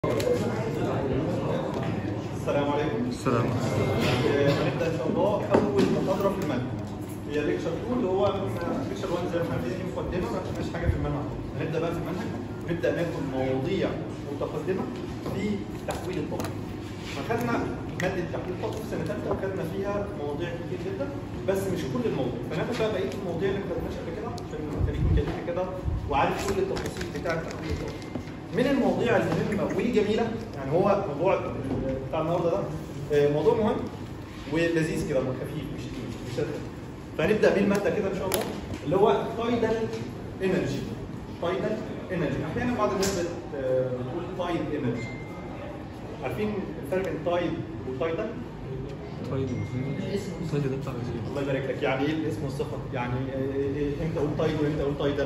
السلام عليكم السلام آه، هنبدا ان شاء الله اول محاضره في المنهج هي ليكشر 2 اللي هو ليكشر 1 زي ما احنا عارفين مقدمه ما خدناش حاجه في المنهج هنبدا بقى في المنهج نبدا ناخد مواضيع متقدمه في تحويل الطاقه فخدنا ماده تحويل الطاقه في سنه ثالثه وخدنا فيها مواضيع كتير جدا بس مش كل المواضيع فناخد بقى بقيه المواضيع اللي ما خدناش قبل كده عشان انت يكون جديد كده وعارف كل التفاصيل بتاعه تحويل الطاقه من المواضيع المهمه والجميله يعني هو موضوع بتاع النهارده ده آه، موضوع مهم ولذيذ كده خفيف مش تقيل مش رخم. فهنبدا بيه الماده كده ان شاء الله اللي هو تايدال انرجي تايدال انرجي احيانا بعض الناس بت- آه، بتقول تايد انرجي عارفين الفرق بين تايد وتايدال؟ طيب طيب ده بتاع الوزير الله يبارك لك يعني ايه الاسم والصفه؟ يعني آه، آه، امتى اقول تايد وامتى اقول تايدال؟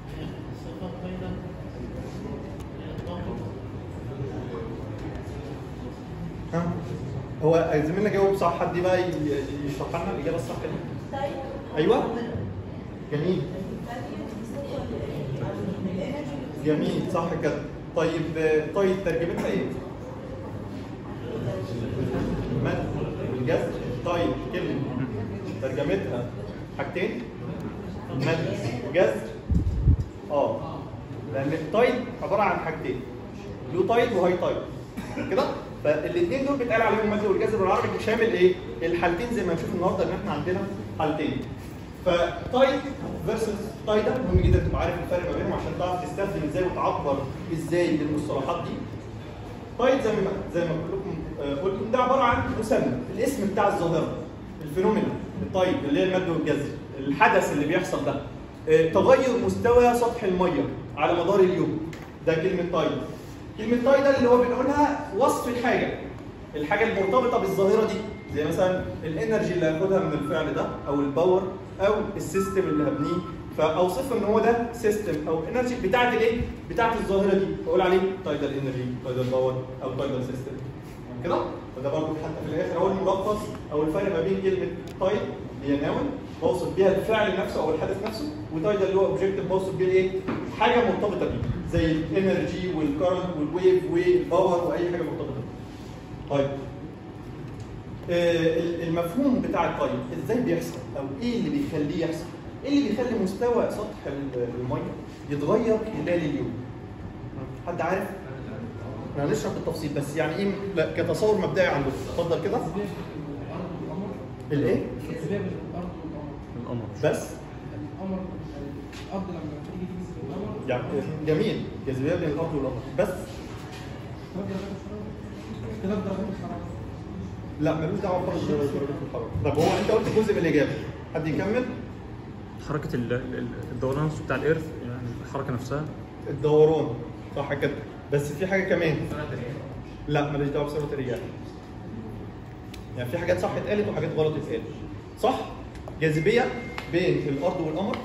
ها؟ هو زميلنا جاوب صح حد بقى ي- ي- يشرح لنا الاجابه الصح دي؟ ايوه جميل جميل صح كده طيب آه، طيب ترجمتها ايه؟ المد والجزر طيب كلمه ترجمتها حاجتين مد وجزر اه لان التايد عباره عن حاجتين لو تايد وهاي تايد كده فالاثنين دول بيتقال عليهم المد والجزر بالعربي شامل ايه الحالتين زي ما هنشوف النهارده ان احنا عندنا حالتين فتايد فيرسز تايدا مهم جدا تبقى عارف الفرق ما بينهم عشان تعرف تستخدم ازاي وتعبر ازاي بالمصطلحات دي تايد زي ما زي ما كلكم آه، قلتم ده عباره عن مسمى الاسم بتاع الظاهره الفينومينا التايد اللي هي المد والجزر الحدث اللي بيحصل ده آه، تغير مستوى سطح الميه على مدار اليوم ده كلمه تايد كلمه تايد اللي هو بنقولها وصف الحاجه الحاجه المرتبطه بالظاهره دي زي مثلا الانرجي اللي هاخدها من الفعل ده او الباور او السيستم اللي هبنيه فاوصف ان هو ده سيستم او انرجي بتاعت الايه؟ بتاعت الظاهره دي بقول عليه تايدال انرجي تايدال باور او تايدال سيستم كده فده برضه حتى في الاخر هو الملخص او الفرق ما بين كلمه تايد اللي هي ناون بوصف بيها الفعل نفسه او الحدث نفسه وتايدال اللي هو اوبجيكتيف بوصف بيه ايه؟ حاجه مرتبطه بيه زي الانرجي والكرنت والويف والباور واي حاجه مرتبطه بيه. طيب آه، المفهوم بتاع الطيب ازاي بيحصل او ايه اللي بيخليه يحصل ايه اللي بيخلي مستوى سطح ال- الميه يتغير خلال اليوم حد عارف احنا هنشرح بالتفصيل بس يعني ايه لا كتصور مبدئي عنده اتفضل كده الايه القمر بس القمر الارض لما تيجي تنزل القمر يعني جميل جاذبيه بين الارض والقمر بس ثلاث درجات الحراره لا ملوش دعوه خالص بدرجات الحراره طب هو انت قلت جزء من الاجابه حد يكمل حركة ال- ال- الدوران بتاع الإيرث يعني الحركة نفسها الدوران صح كده بس في حاجه كمان لا ماليش دعوه بسرعه الرياح يعني في حاجات صح اتقالت وحاجات غلط اتقالت صح جاذبيه بين الارض والقمر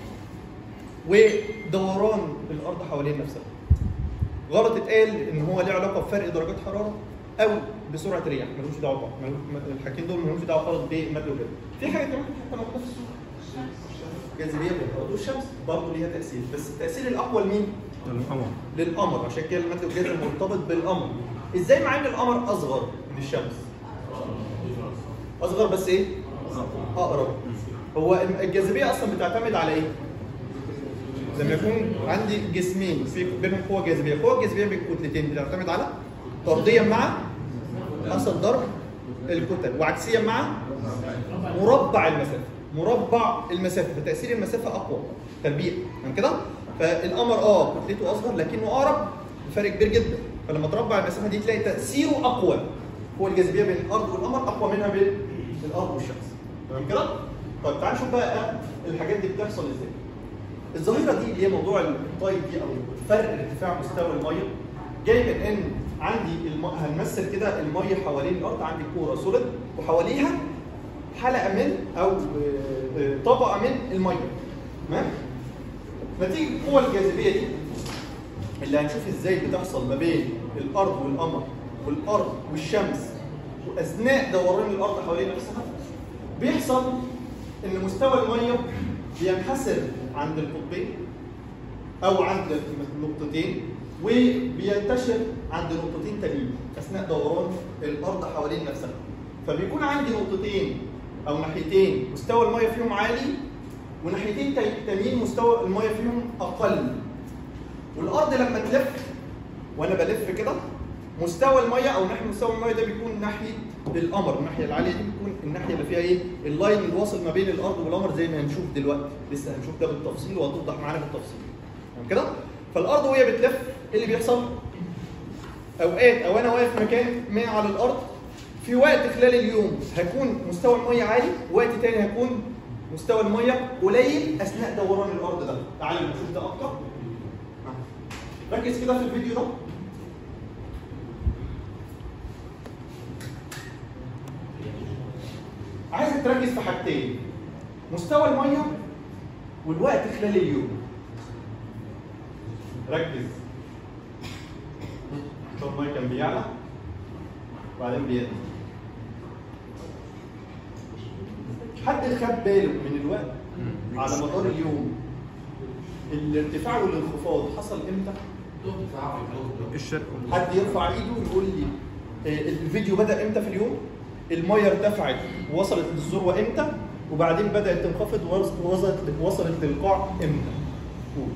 ودوران الارض حوالين نفسها غلط اتقال ان هو ليه علاقه بفرق درجات حراره او بسرعه الرياح ملوش دعوه ببعض ملو- الحاجتين دول ملوش دعوه خالص بالمد والجزر في حاجه كمان حتى موجوده في السوق جاذبيه بين الارض والشمس برضه ليها تاثير بس التاثير الاقوى لمين؟ القمر للقمر عشان كده المد والجزر مرتبط بالقمر ازاي مع ان القمر اصغر من الشمس اصغر بس ايه اقرب هو الجاذبيه اصلا بتعتمد على ايه لما يكون عندي جسمين في بينهم قوه جاذبيه القوه الجاذبيه بين كتلتين بتعتمد على طرديا مع حصل ضرب الكتل وعكسيا مع مربع المسافه مربع المسافه فتاثير المسافه اقوى تربيع تمام كده فالقمر اه كتلته اصغر لكنه اقرب بفرق كبير جدا فلما تربع المسافه دي تلاقي تاثيره اقوى هو الجاذبيه بين الارض والقمر اقوى منها بين الارض والشمس تمام كده طيب تعال نشوف بقى الحاجات دي بتحصل ازاي الظاهره دي اللي هي موضوع الطيب دي او فرق ارتفاع مستوى الميه جاي من ان عندي الم... هنمثل كده الميه حوالين الارض عندي كوره سوليد وحواليها حلقه من او آه، آه، طبقه من الميه تمام نتيجه القوه الجاذبيه دي اللي هنشوف ازاي بتحصل ما بين الارض والقمر والارض والشمس واثناء دوران الارض حوالين نفسها بيحصل ان مستوى الميه بينحسر عند القطبين او عند نقطتين وبينتشر عند نقطتين تانيين اثناء دوران الارض حوالين نفسها فبيكون عندي نقطتين او ناحيتين مستوى الميه فيهم عالي وناحيتين تا- تانيين مستوى الميه فيهم اقل والارض لما تلف وانا بلف كده مستوى الميه او ناحيه مستوى الميه ده بيكون ناحيه القمر الناحيه العاليه دي بتكون الناحيه اللي فيها ايه اللاين اللي واصل ما بين الارض والقمر زي ما هنشوف دلوقتي لسه هنشوف ده بالتفصيل وهتوضح معانا بالتفصيل تمام كده فالارض وهي بتلف ايه اللي بيحصل اوقات او انا واقف مكان ما على الارض في وقت خلال اليوم هيكون مستوى الميه عالي وقت تاني هيكون مستوى الميه قليل اثناء دوران الارض ده تعالوا نشوف ده اكتر ركز كده في الفيديو ده عايزك تركز في حاجتين مستوى الميه والوقت خلال اليوم ركز مستوى الميه كان بيعلى وبعدين بينزل حد خد باله من الوقت على مدار اليوم الارتفاع والانخفاض حصل امتى؟ الشرق حد يرفع ايده ويقول لي آه، الفيديو بدا امتى في اليوم؟ الميه ارتفعت ووصلت للذروه امتى؟ وبعدين بدات تنخفض ووصلت وصلت للقاع امتى؟ قول.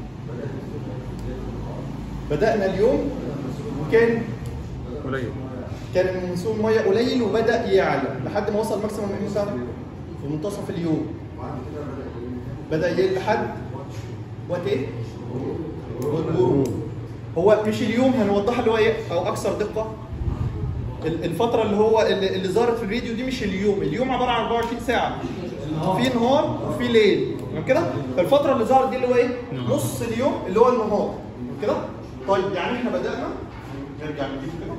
بدانا اليوم وكان قليل كان منسوب الميه قليل وبدا يعلى لحد ما وصل ماكسيموم امتى؟ في منتصف اليوم بدا يقل لحد وقت ايه؟ الغروب هو مش اليوم هنوضحها اللي هو ايه او اكثر دقه ال- الفتره اللي هو اللي, اللي ظهرت في الفيديو دي مش اليوم اليوم عباره عن 24 ساعه في نهار وفي ليل تمام كده فالفتره اللي ظهرت دي اللي هو ايه نهار. نص اليوم اللي هو النهار تمام كده طيب يعني احنا بدانا نرجع نجيب كده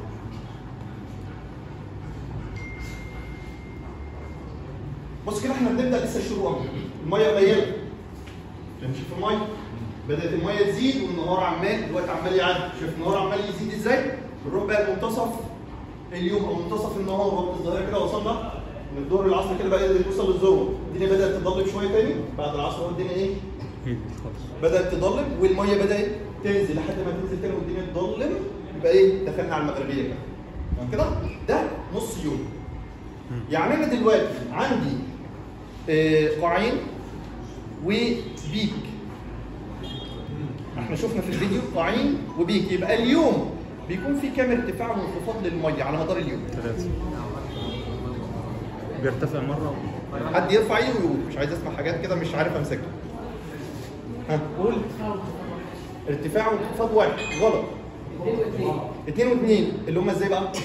بص كده احنا بنبدا لسه الشروق اهو الميه قليله تمشي في الميه بدات الميه تزيد والنهار عمال الوقت عمال يعدي شوف النهار عمال يزيد ازاي بنروح بقى لمنتصف اليوم او منتصف النهار وقت الظهيره كده وصلنا من الظهر للعصر كده بقى يوصل للذروه الدنيا بدات تضلم شويه تاني بعد العصر والدنيا ايه هيد خالص بدات تضلم والميه بدات تنزل لحد ما تنزل تاني والدنيا تضلم يبقى ايه دخلنا على المغربيه كده تمام كده ده نص يوم يعني انا دلوقتي عندي آه، قاعين وبيك احنا شفنا في الفيديو قاعين وبيك يبقى اليوم بيكون في كام ارتفاع وانخفاض للميه على مدار اليوم ثلاثة بيرتفع مرة حد يرفع ايده ويقول مش عايز اسمع حاجات كده مش عارف امسكها ها قول ارتفاع وانخفاض واحد غلط اتنين واتنين اللي هم ازاي بقى؟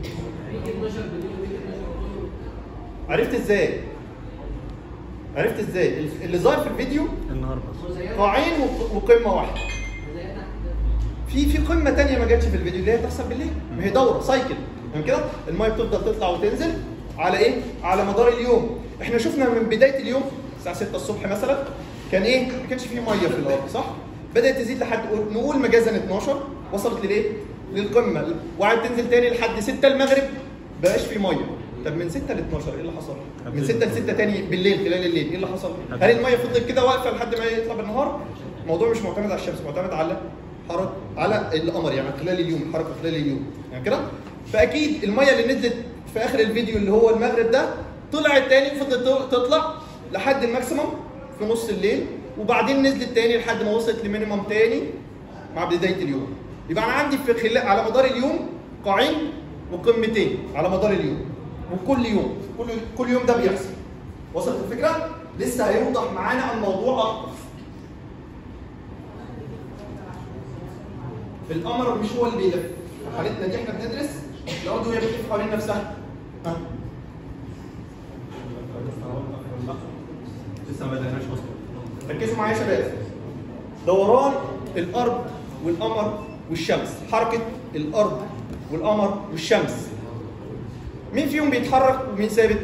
عرفت ازاي؟ عرفت ازاي؟ اللي ظاهر في الفيديو النهار بس قاعين وق- وقمه واحده في في قمه تانية ما جاتش في الفيديو اللي هي بتحصل بالليل ما هي دوره سايكل تمام كده الميه بتفضل تطلع وتنزل على ايه على مدار اليوم احنا شفنا من بدايه اليوم الساعه 6 الصبح مثلا كان ايه ما كانش فيه ميه في الارض صح بدات تزيد لحد نقول مجازا 12 وصلت للايه للقمه وقعدت تنزل تاني لحد 6 المغرب بقاش في ميه طب من 6 ل 12 ايه اللي حصل؟ من 6 ل 6 تاني بالليل خلال الليل ايه اللي حصل؟ هل الميه فضلت كده واقفه لحد ما يطلع بالنهار؟ الموضوع مش معتمد على الشمس معتمد على حركه على القمر يعني خلال اليوم الحركه خلال اليوم يعني كده فاكيد الميه اللي نزلت في اخر الفيديو اللي هو المغرب ده طلعت تاني فضلت تطلع لحد الماكسيموم في نص الليل وبعدين نزلت تاني لحد ما وصلت لمينيموم تاني مع بدايه اليوم يبقى انا عندي في خلال على مدار اليوم قاعين وقمتين على مدار اليوم وكل يوم كل كل يوم ده بيحصل وصلت الفكره لسه هيوضح معانا الموضوع اكتر القمر مش هو اللي بيلف في حالتنا دي احنا بندرس الارض وهي بتلف حوالين نفسها ها لسه ما بدأناش اصلا ركزوا معايا يا شباب دوران الارض والقمر والشمس حركه الارض والقمر والشمس مين فيهم بيتحرك ومين ثابت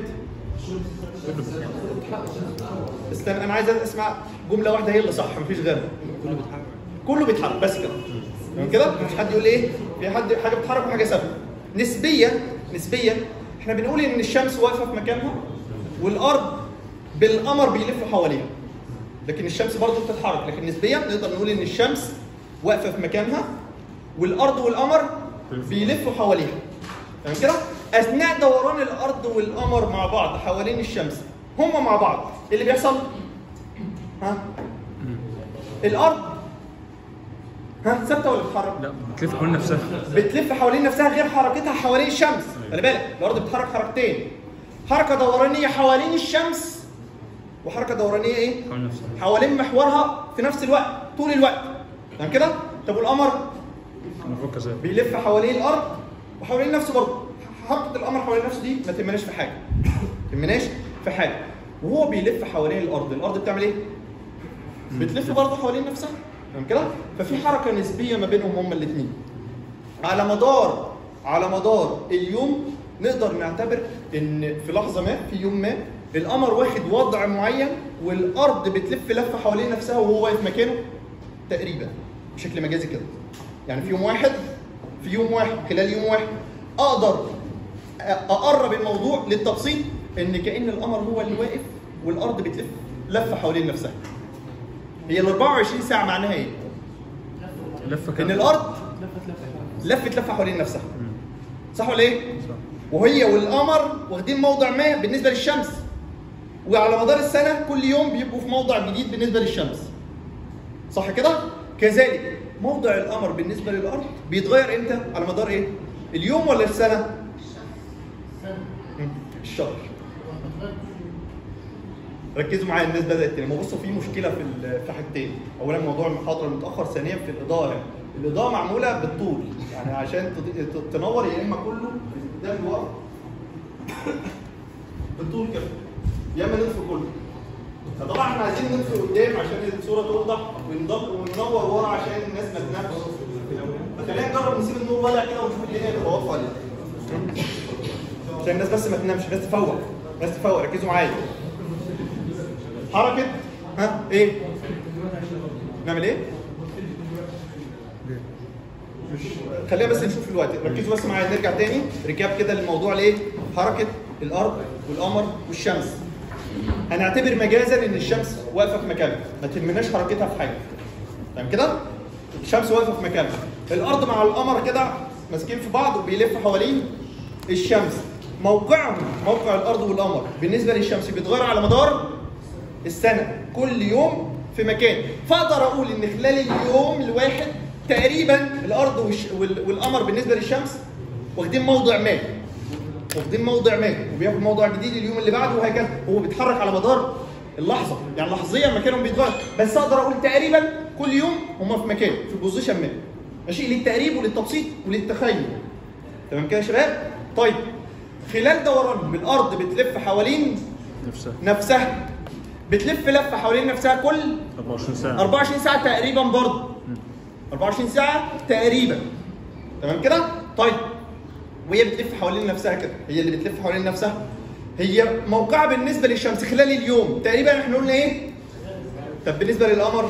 استنى انا عايز اسمع جمله واحده هي اللي صح مفيش غيرها كله بيتحرك كله بيتحرك بس كده تمام كده مش حد يقول ايه في حد حاجه بتتحرك وحاجه ثابته نسبيا نسبيا احنا بنقول ان الشمس واقفه في مكانها والارض بالقمر بيلف حواليها لكن الشمس برضه بتتحرك لكن نسبيا نقدر نقول ان الشمس واقفه في مكانها والارض والقمر بيلفوا حواليها تمام كده اثناء دوران الارض والقمر مع بعض حوالين الشمس هما مع بعض إيه اللي بيحصل ها الارض ها ثابته ولا بتتحرك لا بتلف حوالين نفسها بتلف حوالين نفسها غير حركتها حوالين الشمس خلي بالك الارض بتتحرك حركتين حركه دورانيه حوالين الشمس وحركه دورانيه ايه حوالين نفسها حوالين محورها في نفس الوقت طول الوقت تمام كده طب والقمر المفروض كذلك بيلف حوالين الارض وحوالين نفسه برضه حركه القمر حوالين نفسه دي ما تهمناش في حاجه ما تهمناش في حاجه وهو بيلف حوالين الارض الارض بتعمل ايه بتلف برضه حوالين نفسها تمام كده ففي حركه نسبيه ما بينهم هما الاثنين على مدار على مدار اليوم نقدر نعتبر ان في لحظه ما في يوم ما القمر واخد وضع معين والارض بتلف لفه حوالين نفسها وهو واقف مكانه تقريبا بشكل مجازي كده يعني في يوم واحد في يوم واحد خلال يوم واحد اقدر اقرب الموضوع للتبسيط ان كان القمر هو اللي واقف والارض بتلف لفه حوالين نفسها هي ال 24 ساعه معناها ايه؟ لفه ان كده الارض لفت لفه حوالين نفسها صح ولا ايه؟ وهي والقمر واخدين موضع ما بالنسبه للشمس وعلى مدار السنه كل يوم بيبقوا في موضع جديد بالنسبه للشمس صح كده؟ كذلك موضع القمر بالنسبه للارض بيتغير امتى؟ على مدار ايه؟ اليوم ولا السنه؟ مم. الشهر ركزوا معايا الناس بدات تنام بصوا في مشكله في ال- في حاجتين اولا موضوع المحاضره المتاخر ثانيا في الاضاءه الاضاءه معموله بالطول يعني عشان تض- ت- تنور يا اما كله من قدام لورا بالطول كده يا اما نطفي كله فطبعا احنا عايزين نطفي قدام عشان الصوره توضح ونض- وننور ورا عشان الناس ما تنامش فخلينا نجرب نسيب النور والع كده ونشوف الدنيا تبقى واقفه ولا لا عشان الناس بس ما تنامش الناس تفوق الناس تفوق ركزوا معايا حركه ها ايه نعمل ايه مش خلينا بس نشوف الوقت ركزوا بس معايا نرجع تاني ركاب كده للموضوع ليه حركه الارض والقمر والشمس هنعتبر مجازا ان الشمس واقفه في مكانها ما تهمناش حركتها في حاجه تمام كده الشمس واقفه في مكانها الارض مع القمر كده ماسكين في بعض وبيلفوا حوالين الشمس موقعهم موقع الارض والقمر بالنسبه للشمس بيتغير على مدار السنه كل يوم في مكان فاقدر اقول ان خلال اليوم الواحد تقريبا الارض والش- وال- والقمر بالنسبه للشمس واخدين موضع ما واخدين موضع ما وبياخد موضع جديد اليوم اللي بعده وهكذا هو بيتحرك على مدار اللحظه يعني لحظيا مكانهم بيتغير بس اقدر اقول تقريبا كل يوم هم في مكان في بوزيشن ما ماشي للتقريب وللتبسيط وللتخيل تمام كده يا شباب طيب خلال دورانهم الارض بتلف حوالين نفسها نفسها بتلف لفه حوالين نفسها كل 24 ساعه 24 ساعه تقريبا برضه 24 ساعه تقريبا تمام كده طيب وهي بتلف حوالين نفسها كده هي اللي بتلف حوالين نفسها هي موقعها بالنسبه للشمس خلال اليوم تقريبا احنا قلنا ايه طب بالنسبه للقمر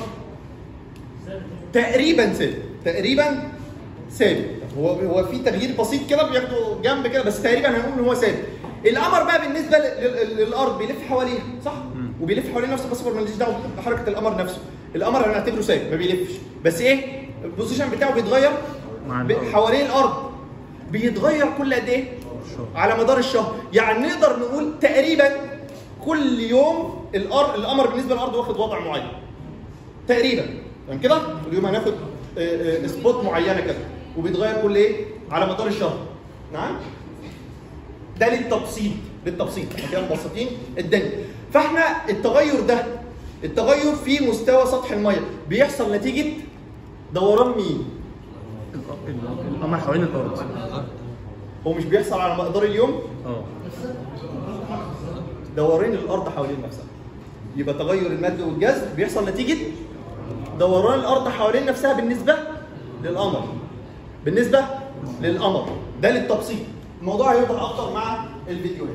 تقريبا ثابت تقريبا ثابت هو هو في تغيير بسيط كده بياخده جنب كده بس تقريبا هنقول ان هو ثابت القمر بقى بالنسبه لل- لل- للارض بيلف حواليها صح وبيلف حوالين نفسه بس ماليش دعوه بحركه القمر نفسه القمر هنعتبره ثابت ما بيلفش بس ايه البوزيشن بتاعه بيتغير مع ب- الأرض. حوالين الارض بيتغير كل قد ايه الشهر. على مدار الشهر يعني نقدر نقول تقريبا كل يوم الأرض القمر بالنسبه للارض واخد وضع معين تقريبا تمام كده اليوم هناخد آه، آه، سبوت معينه كده وبيتغير كل ايه على مدار الشهر نعم ده للتبسيط للتبسيط احنا كده مبسطين الدنيا فاحنا التغير ده التغير في مستوى سطح الميه بيحصل نتيجه دوران مين الأ- ال- القمر حوالين الارض هو مش بيحصل على مقدار اليوم اه دوران الارض حوالين نفسها يبقى تغير المد والجذب بيحصل نتيجه دوران الارض حوالين نفسها بالنسبه للقمر بالنسبه للقمر ده للتبسيط الموضوع هيوضح اكتر مع الفيديوهات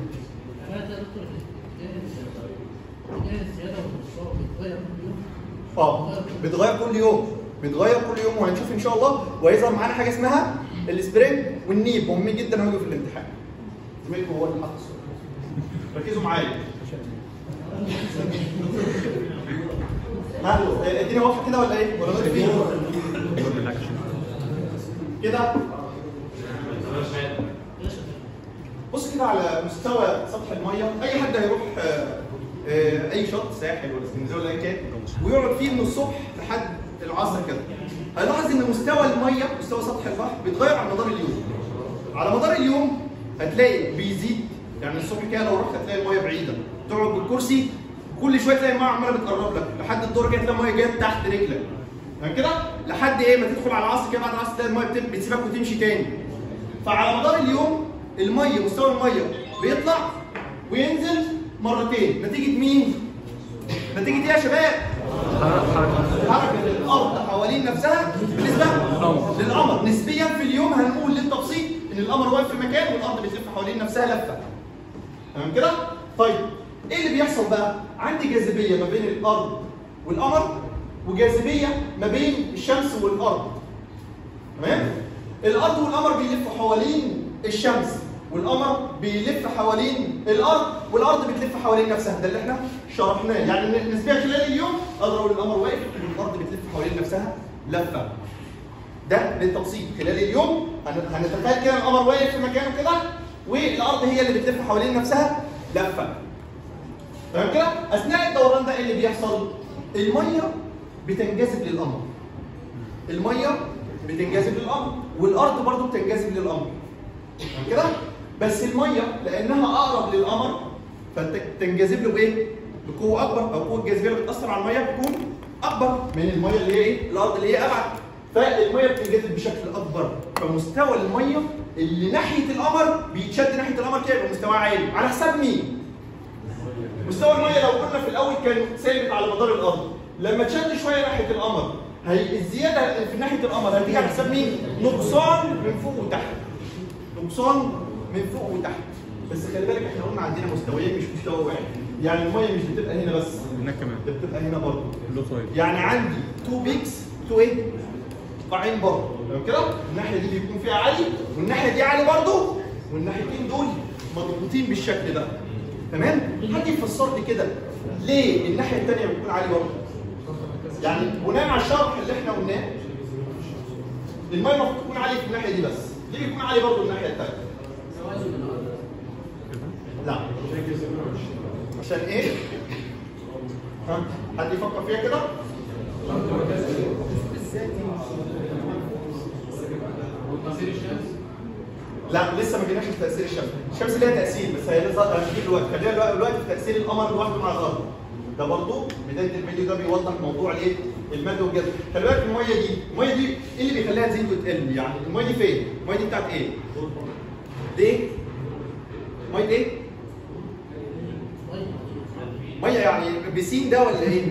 اه بيتغير كل يوم بيتغير كل يوم وهنشوف ان شاء الله وهيظهر معانا حاجه اسمها السبرينج والنيب مهمين جدا هيجوا في الامتحان زميلكم هو اللي حط الصورة. ركزوا معايا ها الدنيا واضحه كده ولا ايه؟ ولا نقول فيه؟ كده بص كده على مستوى سطح الميه اي حد هيروح آه، آه، اي شط ساحل ولا اسكندريه ولا اي كان ويقعد فيه من الصبح لحد العصر كده هيلاحظ ان مستوى الميه مستوى سطح البحر بيتغير على مدار اليوم على مدار اليوم هتلاقي بيزيد يعني الصبح كده لو رحت هتلاقي الميه بعيده تقعد بالكرسي كل شويه تلاقي الميه عماله بتقرب لك لحد الدور كده تلاقي الميه جايه تحت رجلك تمام كده لحد ايه ما تدخل على العصر كده بعد العصر تلاقي الميه بت- بتسيبك وتمشي تاني فعلى مدار اليوم الميه مستوى الميه بيطلع وينزل مرتين نتيجه مين؟ نتيجه ايه يا شباب؟ حركه حركه الارض حوالين نفسها بالنسبه للقمر. للقمر نسبيا في اليوم هنقول للتبسيط ان القمر واقف في مكان والارض بتلف حوالين نفسها لفه تمام كده طيب ايه اللي بيحصل بقى عندي جاذبيه ما بين الارض والقمر وجاذبيه ما بين الشمس والارض تمام الارض والقمر بيلفوا حوالين الشمس والقمر بيلف حوالين الارض والارض بتلف حوالين نفسها ده اللي احنا شرحناه يعني نسبيا خلال اليوم اقدر اقول القمر واقف والارض بتلف حوالين نفسها لفه ده للتبسيط خلال اليوم هن- هنتخيل كده القمر واقف في مكانه كده والارض هي اللي بتلف حوالين نفسها لفه تمام كده اثناء الدوران ده ايه اللي بيحصل الميه بتنجذب للقمر الميه بتنجذب للقمر والارض برضو بتنجذب للقمر تمام كده بس الميه لانها اقرب للقمر فانت تنجذب له بايه بقوه اكبر او قوه الجاذبيه اللي بتاثر على الميه بتكون اكبر من الميه اللي هي ايه الارض اللي هي ابعد فالميه بتنجذب بشكل اكبر فمستوى الميه اللي ناحيه القمر بيتشد ناحيه القمر كده يبقى مستواه عالي على حساب مين مستوى الميه لو قلنا في الاول كان ثابت على مدار الارض لما تشد شويه ناحيه القمر هي الزياده في ناحيه القمر هتيجي على حساب مين؟ نقصان من فوق وتحت نقصان من فوق وتحت بس خلي بالك احنا قلنا عندنا مستويين مش مستوى واحد يعني الميه مش بتبقى هنا بس هناك كمان ده بتبقى هنا برضه له طيب يعني عندي تو بيكس تو ايه؟ قاعين برضه تمام كده؟ الناحيه دي بيكون فيها عالي والناحيه دي عالي برضه والناحيتين دول مضغوطين بالشكل ده تمام؟ حد يفسر لي كده ليه الناحيه الثانيه بتكون عالي برضه؟ يعني بناء على الشرح اللي احنا قلناه الميه المفروض تكون عاليه في الناحيه دي بس ليه بيكون عالي برضه الناحيه الثانيه؟ لا عشان ايه؟ ها؟ حد يفكر فيها كده؟ لا لسه ما جيناش في تاثير الشمس، الشمس ليها تاثير بس هي لسه هنجيب دلوقتي، خلينا دلوقتي دلوقتي في تاثير القمر لوحده مع الارض. ده برضه بدايه الفيديو ده بيوضح موضوع الايه؟ المد والجذب. خلي بالك الميه دي، الميه دي ايه اللي بيخليها تزيد وتقل؟ يعني الميه دي فين؟ الميه دي بتاعت ايه؟ دي ايه؟ ميه ايه؟ ميه يعني بسين ده ولا ايه؟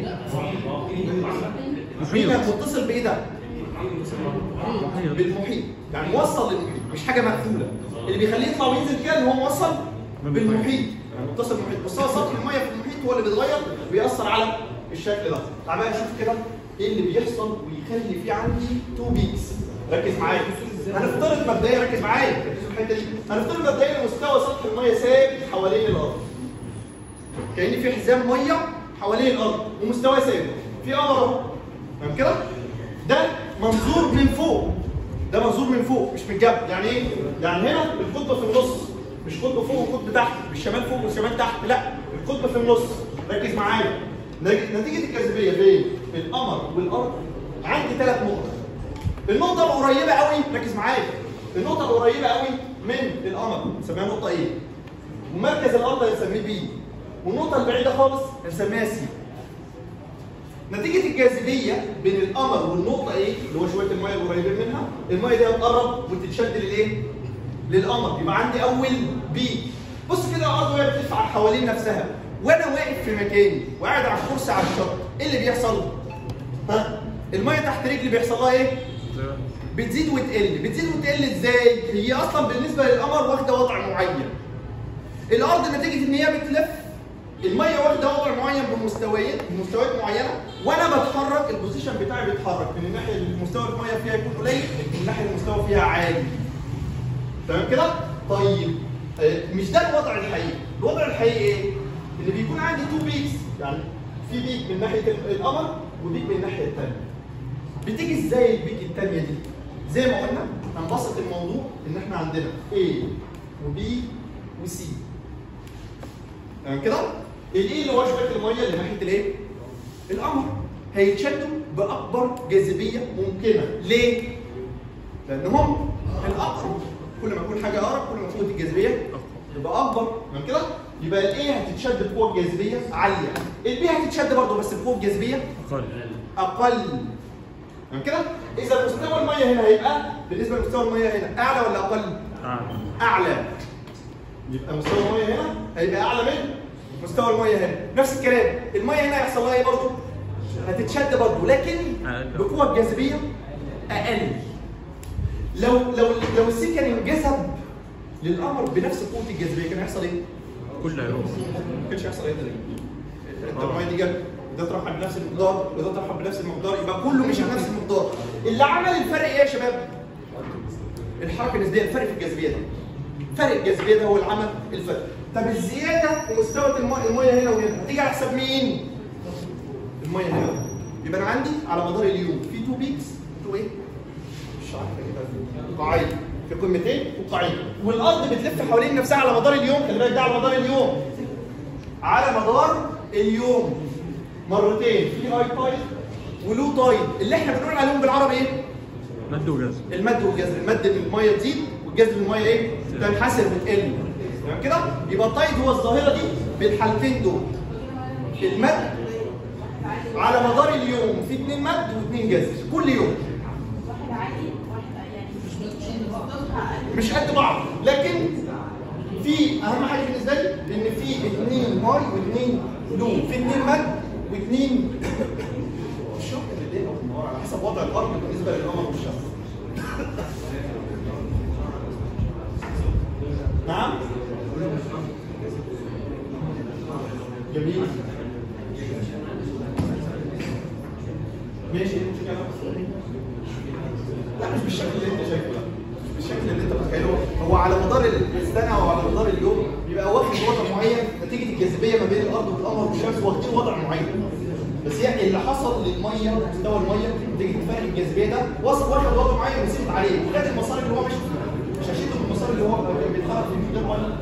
مين متصل بايه ده؟ بالمحيط يعني موصل للمحيط مش حاجه مقفوله اللي بيخليه يطلع وينزل كده ان هو موصل بالمحيط يعني متصل بالمحيط بس هو سطح الميه في المحيط هو اللي بيتغير وبيأثر على الشكل ده تعال بقى نشوف كده ايه اللي بيحصل ويخلي في عندي تو بيكس ركز معايا هنفترض مبدئيا ركز معايا ركز في الحته دي هنفترض مبدئيا ان مستوى سطح الميه ثابت حوالين الارض كأن في حزام ميه حوالين الارض ومستواه ثابت في قمر اهو تمام كده ده منظور من فوق ده منظور من فوق مش من الجنب يعني ايه يعني هنا القطب في النص مش قطب فوق وقطب تحت مش شمال فوق وشمال تحت لا القطب في النص ركز معايا نج- نتيجه الجاذبيه بين القمر والارض عندي ثلاث نقط النقطه القريبه قوي ركز معايا النقطه القريبه قوي من القمر نسميها نقطه ايه ومركز الارض هنسميه بي والنقطه البعيده خالص هنسميها سي نتيجة الجاذبية بين القمر والنقطة ايه؟ اللي هو شوية المية القريبين منها، المية دي هتقرب وتتشد للايه؟ للقمر، يبقى عندي أول بي. بص كده الأرض وهي بتلف على حوالين نفسها، وأنا واقف في مكاني وقاعد على الكرسي على الشط، إيه اللي بيحصل؟ ها؟ المية تحت رجلي بيحصل لها إيه؟ بتزيد وتقل، بتزيد وتقل إزاي؟ هي أصلا بالنسبة للقمر واخدة وضع معين. الأرض نتيجة إن هي بتلف الميه واخده وضع معين بمستويات بمستويات معينه وانا بتحرك البوزيشن بتاعي بيتحرك من الناحيه اللي مستوى الميه فيها يكون قليل من الناحيه اللي المستوى فيها عالي تمام كده طيب آه، مش ده الوضع الحقيقي الوضع الحقيقي ايه ان بيكون عندي تو بيكس يعني في بيك من ناحيه القمر وبيك من الناحيه الثانيه بتيجي ازاي البيك الثانيه دي زي ما قلنا هنبسط الموضوع ان احنا عندنا A وB وC تمام كده؟ الايه اللي هو شويه الميه اللي ناحيه الايه؟ القمر هيتشدوا باكبر جاذبيه ممكنه ليه؟ لان هم الاقرب كل ما يكون حاجه اقرب كل ما قوه الجاذبيه تبقى اكبر تمام كده؟ يبقى الايه هتتشد بقوه جاذبيه عاليه البي هتتشد برضه بس بقوه جاذبيه اقل اقل تمام كده؟ اذا مستوى الميه هنا هيبقى بالنسبه لمستوى الميه هنا اعلى ولا اقل؟ آه. اعلى يبقى مستوى الميه هنا هيبقى اعلى من مستوى الميه هنا نفس الكلام الميه هنا هيحصل لها ايه برضه هتتشد برضه لكن أقل. بقوه جاذبيه اقل لو لو لو السي كان انجذب للقمر بنفس قوه الجاذبيه كان هيحصل ايه؟ كل هيروح ما كانش هيحصل ايه ده انت الميه دي جت ده اترحب بنفس المقدار وده اترحب بنفس المقدار يبقى كله مشي بنفس المقدار اللي عمل الفرق ايه يا شباب؟ الحركه النسبيه الفرق في الجاذبيه ده فرق الجاذبيه ده هو اللي عمل الفرق طب الزياده في مستوى الميه الميه هنا وهنا هتيجي على حساب مين؟ الميه هنا يبقى انا عندي على مدار اليوم في تو بيكس تو ايه؟ مش عارف كده قاعين في قمتين وقاعين والارض بتلف حوالين نفسها على مدار اليوم خلي بالك ده على مدار اليوم على مدار اليوم مرتين في هاي تايد ولو تايد اللي احنا بنقول عليهم بالعربي ايه؟ مد وجاز المد والجذر المد ان الميه تزيد والجذر الميه ايه؟ تنحسر بتقل تمام كده؟ يبقى التايد هو الظاهره دي بالحالتين دول المد على مدار اليوم في اثنين مد واثنين جذر كل يوم واحد عادي واحد يعني مش مش قد بعض لكن في اهم حاجه بالنسبه لي ان في اثنين هاي واثنين لو في اثنين مد واثنين الشق بالليل او بالنهار على حسب وضع الارض بالنسبه للقمر والشمس نعم جميل ماشي لا مش بالشكل اللي انت شايفه لا مش بالشكل اللي انت متخيله هو على مدار السنه او على مدار اليوم بيبقى واخد وضع معين نتيجه الجاذبيه ما بين الارض والقمر والشمس واخدين وضع معين بس يعني اللي حصل للميه مستوى الميه نتيجه فرق الجاذبيه ده وصل واخد وضع معين وثبت عليه وخد المسار اللي هو ماشي فيه مش هشده في المسار اللي هو بيتحرك فيه من غير ميه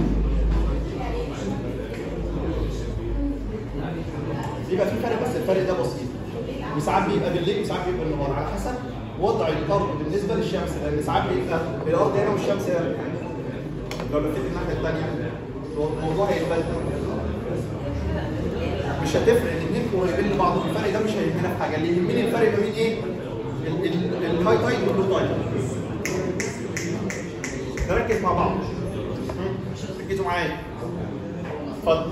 بيبقى في فرق بس الفرق ده بسيط وساعات بيبقى بالليل وساعات بيبقى بالنهار على حسب وضع الارض بالنسبه للشمس لان ساعات بيبقى الارض هنا والشمس هنا لو لفيت الناحيه الثانيه الموضوع هيتبدل مش هتفرق الاثنين قريبين لبعض الفرق ده مش هيهمنا في حاجه اللي يهمني الفرق ما بين ايه؟ ال- ال- الهاي تايد واللو تايد نركز مع بعض مم. ركزوا معايا اتفضل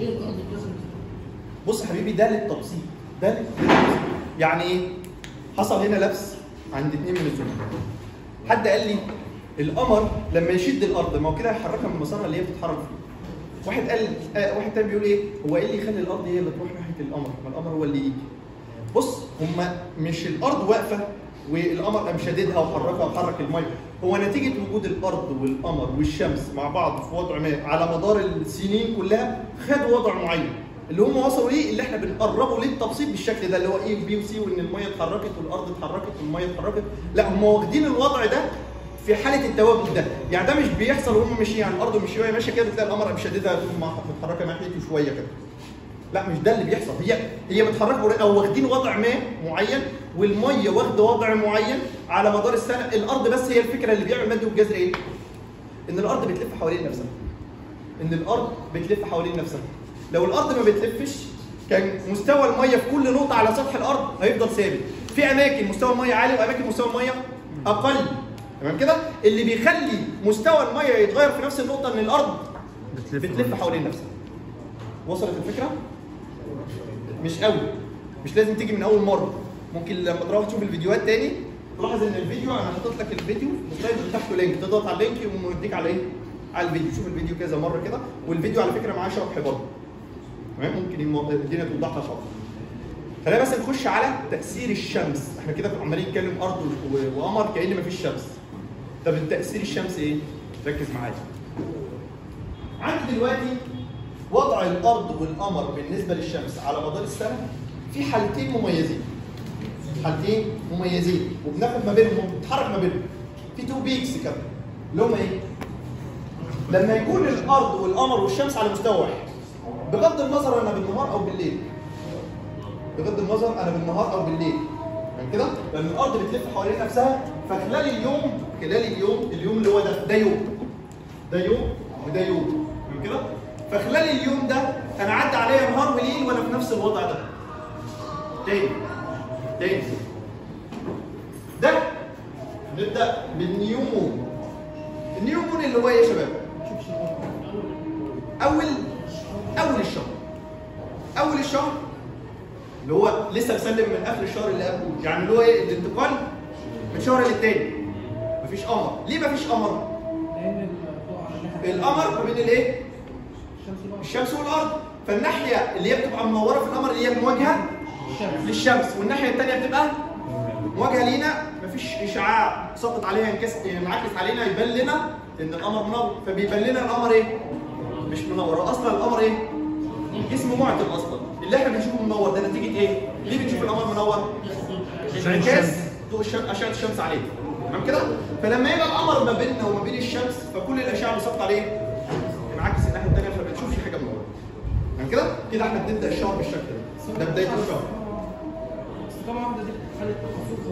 بص يا حبيبي ده للتبسيط ده للتبسيط يعني ايه؟ حصل هنا لبس عند اثنين من الزملاء حد قال لي القمر لما يشد الارض ما هو كده هيحركها من مسارها اللي هي بتتحرك فيه واحد قال آه واحد تاني بيقول ايه هو ايه اللي يخلي الارض هي اللي تروح ناحيه القمر ما القمر هو اللي يجي بص هما مش الارض واقفه والقمر قام شاددها وحركها وحرك الميه هو نتيجه وجود الارض والقمر والشمس مع بعض في وضع ما على مدار السنين كلها خدوا وضع معين اللي هم وصلوا ليه اللي احنا بنقربه للتبسيط بالشكل ده اللي هو ايه بي وسي وان الميه اتحركت والارض اتحركت والميه اتحركت لا هم واخدين الوضع ده في حاله التواجد ده يعني ده مش بيحصل وهم ماشيين يعني الارض مش وهي ماشيه كده بتلاقي القمر قام شددها تقوم متحركه ناحيته شويه كده لا مش ده اللي بيحصل هي هي متحركه او واخدين وضع ما معين والميه واخده وضع معين على مدار السنه الارض بس هي الفكره اللي بيعمل مد والجزر ايه؟ ان الارض بتلف حوالين نفسها ان الارض بتلف حوالين نفسها لو الارض ما بتلفش كان مستوى الميه في كل نقطه على سطح الارض هيفضل ثابت في اماكن مستوى الميه عالي واماكن مستوى الميه اقل تمام كده اللي بيخلي مستوى الميه يتغير في نفس النقطه ان الارض بتلف بتلف حوالين نفسها وصلت الفكره مش قوي مش لازم تيجي من اول مره ممكن لما تروح تشوف الفيديوهات تاني تلاحظ ان الفيديو انا حاطط لك الفيديو السلايد تحته لينك تضغط على اللينك يقوم يوديك على ايه على الفيديو شوف الفيديو كذا مره كده والفيديو على فكره معاه شرح برضه تمام ممكن الم- الدنيا توضح لك اكتر خلينا بس نخش على تاثير الشمس احنا كده عمالين نتكلم ارض و- وقمر كأن مفيش شمس طب التاثير الشمس ايه ركز معايا عندي دلوقتي وضع الارض والقمر بالنسبه للشمس على مدار السنه في حالتين مميزين حالتين مميزين وبناخد ما بينهم بنتحرك ما بينهم في تو بيكس كده اللي هم ايه؟ لما يكون الارض والقمر والشمس على مستوى واحد بغض النظر انا بالنهار او بالليل بغض النظر انا بالنهار او بالليل يعني كده لان الارض بتلف حوالين نفسها فخلال اليوم خلال اليوم اليوم اللي هو ده ده يوم ده يوم وده يوم يعني كده فخلال اليوم ده انا عدى عليا نهار وليل وانا في نفس الوضع ده تاني تاني ده نبدا بالنيو مون النيو مون اللي هو ايه يا شباب اول اول الشهر اول الشهر اللي هو لسه مسلم من اخر الشهر اللي قبله يعني اللي هو ايه الانتقال من شهر للتاني مفيش قمر ليه مفيش قمر لان الضوء على الناحيه القمر ما بين الايه الشمس بقى الشمس والارض فالناحيه اللي هي بتبقى منوره في القمر اللي هي مواجهه الشمس للشمس والناحيه الثانيه بتبقى مواجهه لينا مفيش اشعاع سقط عليها انكس ينعكس علينا يبان لنا ان القمر منور فبيبان لنا القمر ايه؟ مش منور هو اصلا القمر ايه؟ جسم معتم اصلا اللي احنا بنشوفه منور ده نتيجه ايه؟ ليه بنشوف القمر منور؟ أشعة انعكاس الشمس. ضوء الشمس اشعه الشمس عليه تمام كده؟ فلما يبقى القمر ما بيننا وما بين الشمس فكل الاشعه اللي سقط عليه ينعكس الناحيه الثانيه فما بنشوفش حاجه منوره تمام كده؟ كده احنا بنبدا الشهر بالشكل ده ده بدايه الشهر استقامه واحده دي خلت تخصص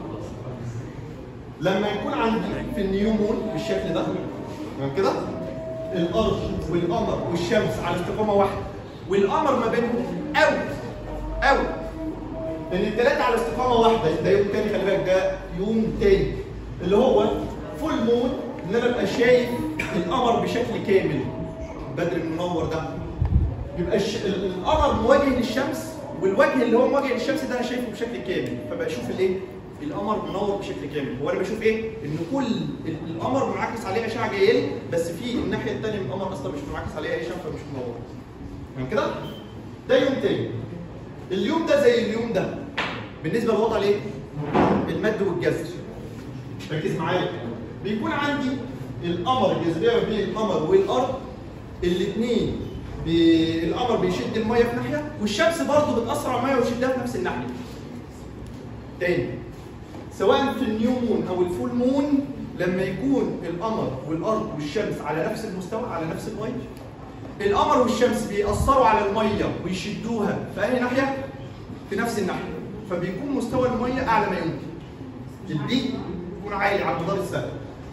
لما يكون عندي في النيو مون بالشكل ده تمام كده الارض والقمر والشمس على استقامه واحده والقمر ما بينهم او او ان الثلاثه على استقامه واحده ده يوم تاني خلي بالك ده يوم تاني اللي هو فول مون ان انا ابقى شايف القمر بشكل كامل بدر المنور ده يبقى الش... ال- القمر مواجه للشمس والوجه اللي هو مواجه للشمس ده انا شايفه بشكل كامل فبشوف الايه؟ القمر منور بشكل كامل هو انا بشوف ايه؟ ان كل ال- القمر منعكس عليه اشعه جايه لي بس في الناحيه الثانيه من القمر اصلا مش منعكس عليه اي اشعه فمش منور تمام كده؟ ده يوم تاني اليوم ده زي اليوم ده بالنسبه للوضع الايه؟ المد والجزر ركز معايا بيكون عندي القمر الجاذبيه ما بين القمر والارض الاثنين بي... القمر بيشد الميه في ناحيه والشمس برضه بتاثر على الميه وتشدها في نفس الناحيه. تاني سواء في النيو مون او الفول مون لما يكون القمر والارض والشمس على نفس المستوى على نفس الميه القمر والشمس بيأثروا على الميه ويشدوها في اي ناحيه؟ في نفس الناحيه فبيكون مستوى الميه اعلى ما يمكن. البيك يكون عالي على مدار السنه.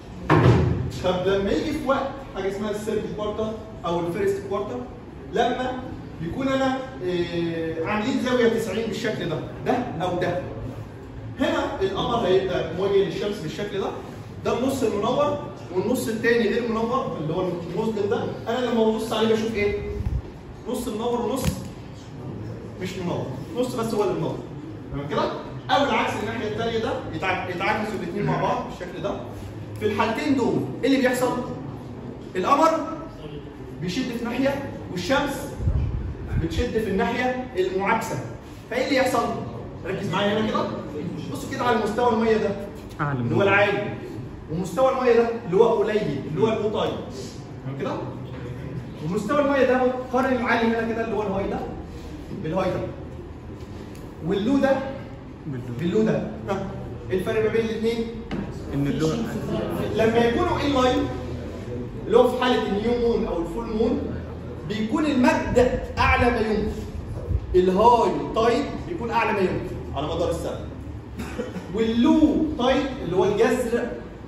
طب لما يجي في وقت حاجه اسمها السيرد كوارتر او الفيرست كوارتر لما يكون انا آه، عاملين زاويه 90 بالشكل ده ده او ده هنا القمر هيبقى موجه للشمس بالشكل ده ده النص المنور والنص الثاني غير منور اللي هو المظلم ده انا لما ببص عليه بشوف ايه؟ نص منور ونص مش منور نص بس هو اللي منور تمام كده؟ او العكس الناحيه الثانيه ده يتع- يتعاكسوا الاثنين مع بعض بالشكل ده في الحالتين دول ايه اللي بيحصل؟ القمر بيشد في ناحيه والشمس بتشد في الناحيه المعاكسه فايه اللي يحصل؟ ركز معايا هنا كده بصوا كده على مستوى الميه ده اعلى اللي هو العالي ومستوى الميه ده اللي هو قليل اللي هو اللو تايد تمام كده؟ ومستوى الميه ده قارن العالي هنا كده اللي هو الهاي ده بالهاي ده واللو ده باللو ده ها، ايه الفرق ما بين الاثنين؟ ان اللون لما يكونوا ان لاين اللي هو في حاله النيو مون او الفول مون بيكون المد اعلى ما يمكن الهاي تايد بيكون اعلى ما يمكن على مدار السنه واللو تايد اللي هو الجذر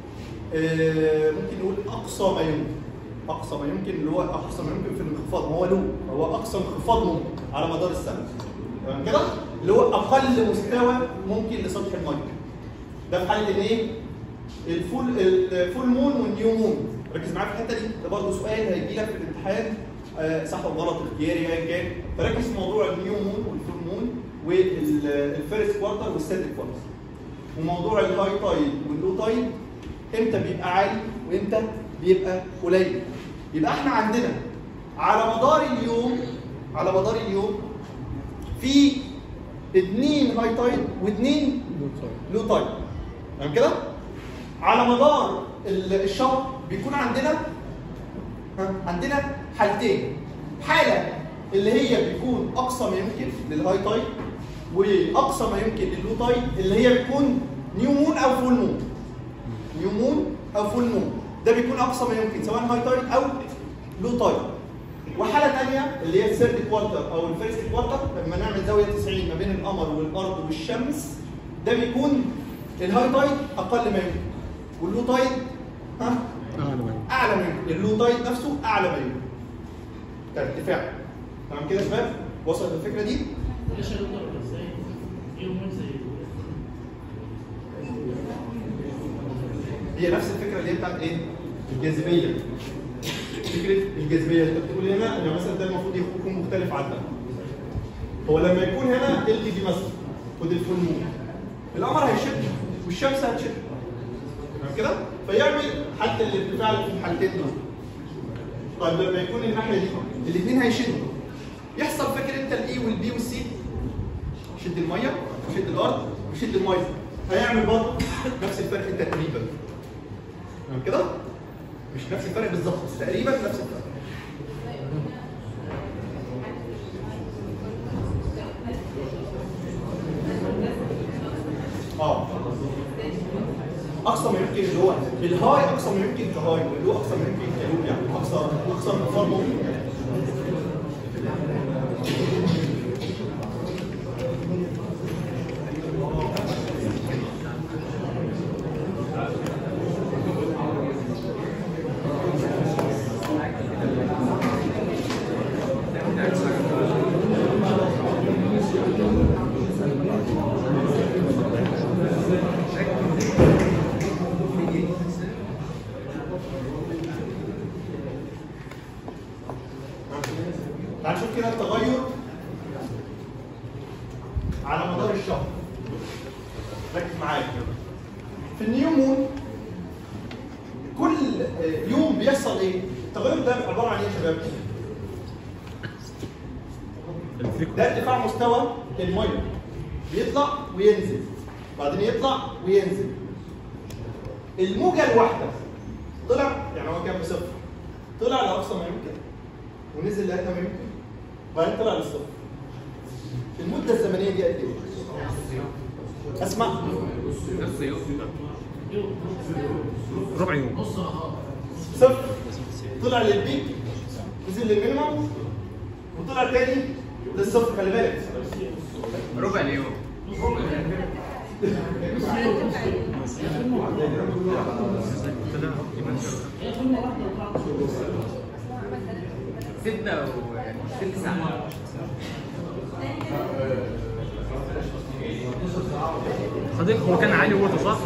آه، ممكن نقول اقصى ما يمكن اقصى ما يمكن اللي هو اقصى ما يمكن في الانخفاض ما هو لو هو اقصى انخفاض ممكن على مدار السنه تمام كده اللي هو اقل مستوى ممكن لسطح الميه ده في حاله الايه الفول الفول مون والنيو مون ركز معايا في الحته دي ده برضه سؤال هيجي لك في الامتحان آه، صح ولا غلط اختياري ايا كان فركز في موضوع النيو مون والفول مون والفيرست كوارتر والسيكند كوارتر وموضوع الهاي تايد واللو تايد امتى بيبقى عالي وامتى بيبقى قليل يبقى احنا عندنا على مدار اليوم على مدار اليوم في اثنين هاي تايد واثنين لو تايد تمام كده؟ على مدار ال- الشهر بيكون عندنا ها، عندنا حالتين حاله اللي هي بيكون اقصى ما يمكن للهاي تايد واقصى ما يمكن لللو تايد اللي هي بتكون نيو مون او فول مون نيو مون او فول مون ده بيكون اقصى ما يمكن سواء هاي تايد او لو تايد وحاله ثانيه اللي هي الثيرد كوارتر او الفيرست كوارتر لما نعمل زاويه 90 ما بين القمر والارض والشمس ده بيكون الهاي تايد اقل ما يمكن واللو تايد ها اعلى ما يمكن اللو تايد نفسه اعلى ما يمكن كارتفاع تمام كده يا شباب وصلت الفكره دي معلش يا دكتور ازاي يوم زي هي نفس الفكره اللي هي بتاعت ايه؟ الجاذبيه. فكره الجاذبيه انت بتقول هنا ان مثلا ده المفروض يكون مختلف عن ده. هو لما يكون هنا ال دي مثلا خد الفول مون القمر هيشد والشمس هتشد. تمام كده؟ فيعمل حتى الارتفاع اللي في الحالتين دول. طيب لما يكون الناحيه دي الاثنين هيشدوا يحصل فاكر انت الاي والبي والسي شد الميه وشد الارض وشد الميه هيعمل برضه نفس الفرق تقريبا تمام كده؟ مش نفس الفرق بالظبط بس تقريبا نفس الفرق اه اقصى ما يمكن اللي هو الهاي اقصى ما يمكن كهاي واللو اقصى ما يمكن كلو يعني اقصى اقصى انخفاض ممكن يعني تعال نشوف كده التغير على مدار الشهر ركز معايا في النيو مون كل آه، يوم بيحصل ايه؟ التغير ده عباره عن ايه يا شباب؟ ده ارتفاع مستوى الميه بيطلع وينزل بعدين يطلع وينزل الموجه الواحده طلع يعني هو كان بصفر طلع لاقصى ما يمكن ونزل لأدنى ما يمكن وبعدين طلع للصفر المده الزمنيه دي قد ايه؟ اسمع ربع يوم صفر طلع للبيك نزل للمينيمم وطلع تاني للصفر خلي بالك ربع اليوم ستة و ست ساعات صديق هو كان عالي ووطى صح؟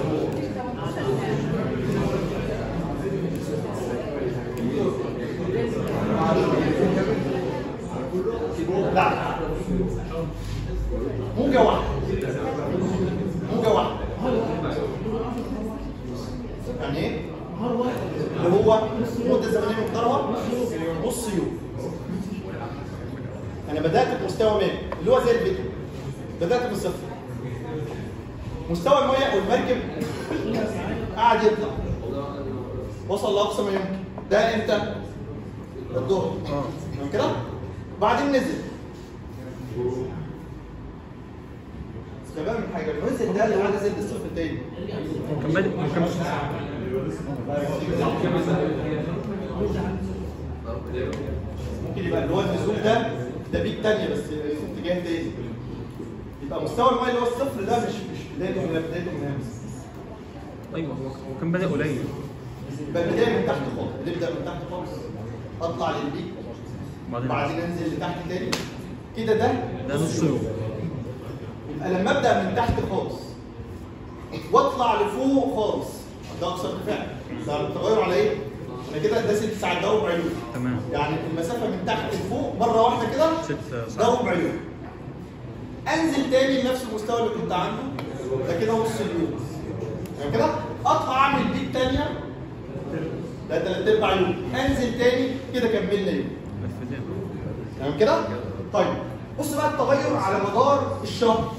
لا موجة واحدة موجة واحدة يعني ايه؟ اللي هو مدة زمنية مقدارها نص يوم أنا بدأت بمستوى ما اللي هو زي الفيديو بدأت من الصفر مستوى المية والمركب قعد يطلع وصل لأقصى ما يمكن ده امتى؟ الظهر تمام كده؟ بعدين نزل استفاد من حاجه لو نزل ده اللي هو نزل للصف التاني هو كان بادئ هو كان ممكن يبقى اللي هو النزول ده ده بيك تانية بس في اتجاه تاني يبقى مستوى الميه اللي هو الصفر ده مش مش بدايته من بدايته من هنا بس ايوه هو هو كان بادئ قليل يبقى البدايه من تحت خالص نبدا من تحت خالص اطلع للبيك بعدين بعدين انزل لتحت تاني كده ده ده نص يوم يبقى لما ابدا من تحت خالص واطلع لفوق خالص ده اقصى ارتفاع ده التغير على ايه؟ انا كده ده ست ساعات ده ربع يوم تمام يعني المسافه من تحت لفوق مره واحده كده ست ده ساعات ربع يوم انزل تاني لنفس المستوى اللي كنت عنده ده كده نص اليوم يعني كده اطلع اعمل بيك تانية ده تلات ارباع يوم انزل تاني كده كملنا يوم لفتين تمام كده؟ طيب بص بقى التغير على مدار الشهر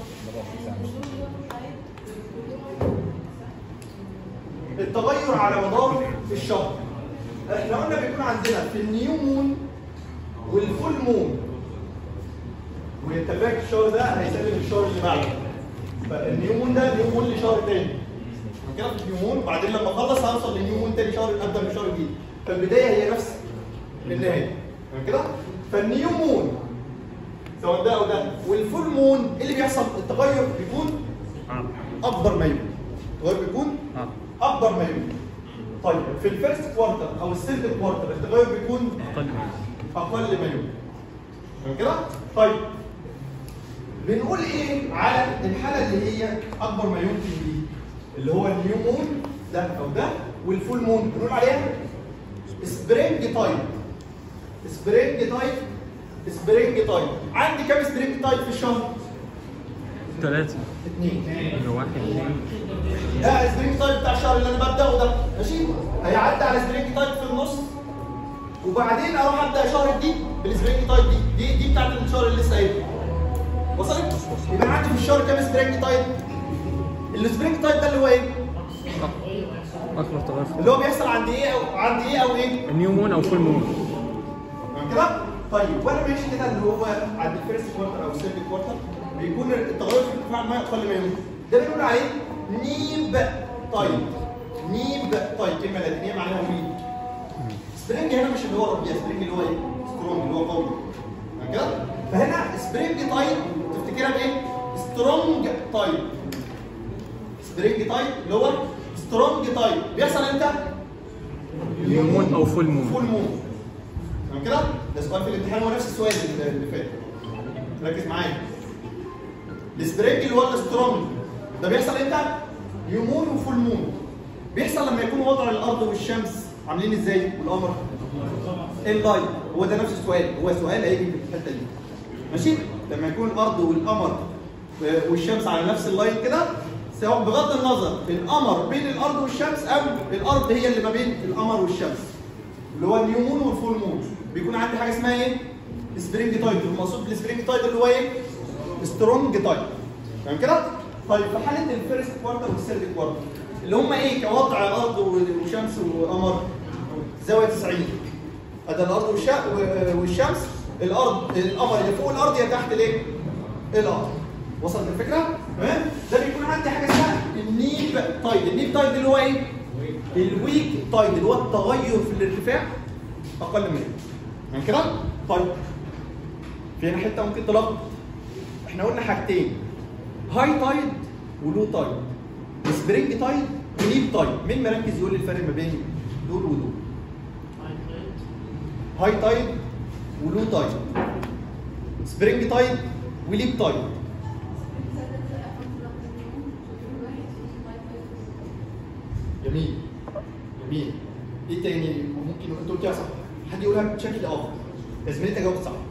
التغير على مدار الشهر احنا قلنا بيكون عندنا في النيو مون والفول مون وانت فاكر الشهر ده هيسلم الشهر اللي بعده فالنيو مون ده نيو مون لشهر تاني تمام كده في النيو مون وبعدين لما اخلص هوصل للنيو مون تاني شهر ابدا من شهر جديد فالبدايه هي نفس النهايه تمام كده فالنيو مون سواء ده او ده والفول مون ايه اللي بيحصل التغير بيكون اه اكبر ما يمكن التغير بيكون اه اكبر ما يمكن طيب في الفيرست كوارتر او السيرد كوارتر التغير بيكون اقل من اقل ما يمكن تمام كده طيب بنقول ايه على الحاله اللي هي اكبر ما يمكن دي اللي هو النيو مون ده او ده والفول مون بنقول عليها سبرينج تايب سبرينج تايب سبرينج تايب عندي كام سبرينج تايب في الشهر؟ ثلاثة اثنين اللي واحد اثنين ده السبرينج تايب بتاع الشهر اللي انا ببداه ده ماشي هيعدي على سبرينج تايب في النص وبعدين اروح ابدا شهر جديد بالسبرينج تايب دي دي دي بتاعت الشهر اللي لسه قايله وصلت؟ يبقى انا عندي في الشهر كام سبرينج تايب؟ السبرينج تايب ده اللي هو ايه؟ اكبر تغير في اللي هو بيحصل عند ايه او عند ايه او ايه؟ النيو مون او فول مون تمام كده؟ طيب وانا ماشي كده اللي هو عند الفيرست كوارتر او السيرد كوارتر بيكون التغير في الارتفاع ما اقل ما يمكن ده بنقول عليه نيب تايب نيب تايب كلمه لاتينيه معناها ويك سبرينج هنا مش اللي هو ربيع سبرينج اللي هو ايه؟ سترونج اللي هو قوي تمام كده؟ فهنا سبرينج تايب تفتكرها بايه؟ سترونج تايب سبرينج تايب اللي هو سترونج تايب بيحصل امتى؟ نيو مون او فول فول مون مون تمام كده؟ ده سؤال في الامتحان هو نفس السؤال اللي اللي فات ركز معايا السبرينج اللي هو السترونج ده بيحصل امتى؟ نيو مون وفول مون بيحصل لما يكون وضع الارض والشمس عاملين ازاي؟ والقمر اللايت هو ده نفس السؤال هو سؤال هيجي في الحته دي ماشي؟ لما يكون الارض والقمر والشمس على نفس اللاين كده سواء بغض النظر القمر بين الارض والشمس او الارض هي اللي ما بين القمر والشمس اللي هو النيو مون والفول مون بيكون عندي حاجه اسمها ايه؟ سبرينج تايب المقصود بالسبرينج تايب اللي هو ايه؟ سترونج تايب تمام كده؟ طيب في حاله الفيرست كوارتر والثيرد كوارتر اللي هم ايه كوضع الارض وشمس وقمر زاويه 90 ادي الارض والش- والشمس الارض القمر اللي فوق الارض يا تحت الايه؟ الارض وصلت الفكره؟ تمام؟ ده بيكون عندي حاجه اسمها النيب تايد، النيب تايد اللي هو ايه؟ الويك تايد اللي هو التغير في الارتفاع اقل من تمام كده؟ طيب في هنا حته ممكن تلخبط احنا قلنا حاجتين هاي تايد ولو تايد سبرينج تايد ونيب تايد مين مركز يقول لي الفرق ما بين دول ودول؟ هاي تايد ولو تايد سبرينج تايد وليب تايد جميل جميل ايه تاني ممكن انت قلتيها صح حد يقولها بشكل اخر يا زميلتي جاوبت صح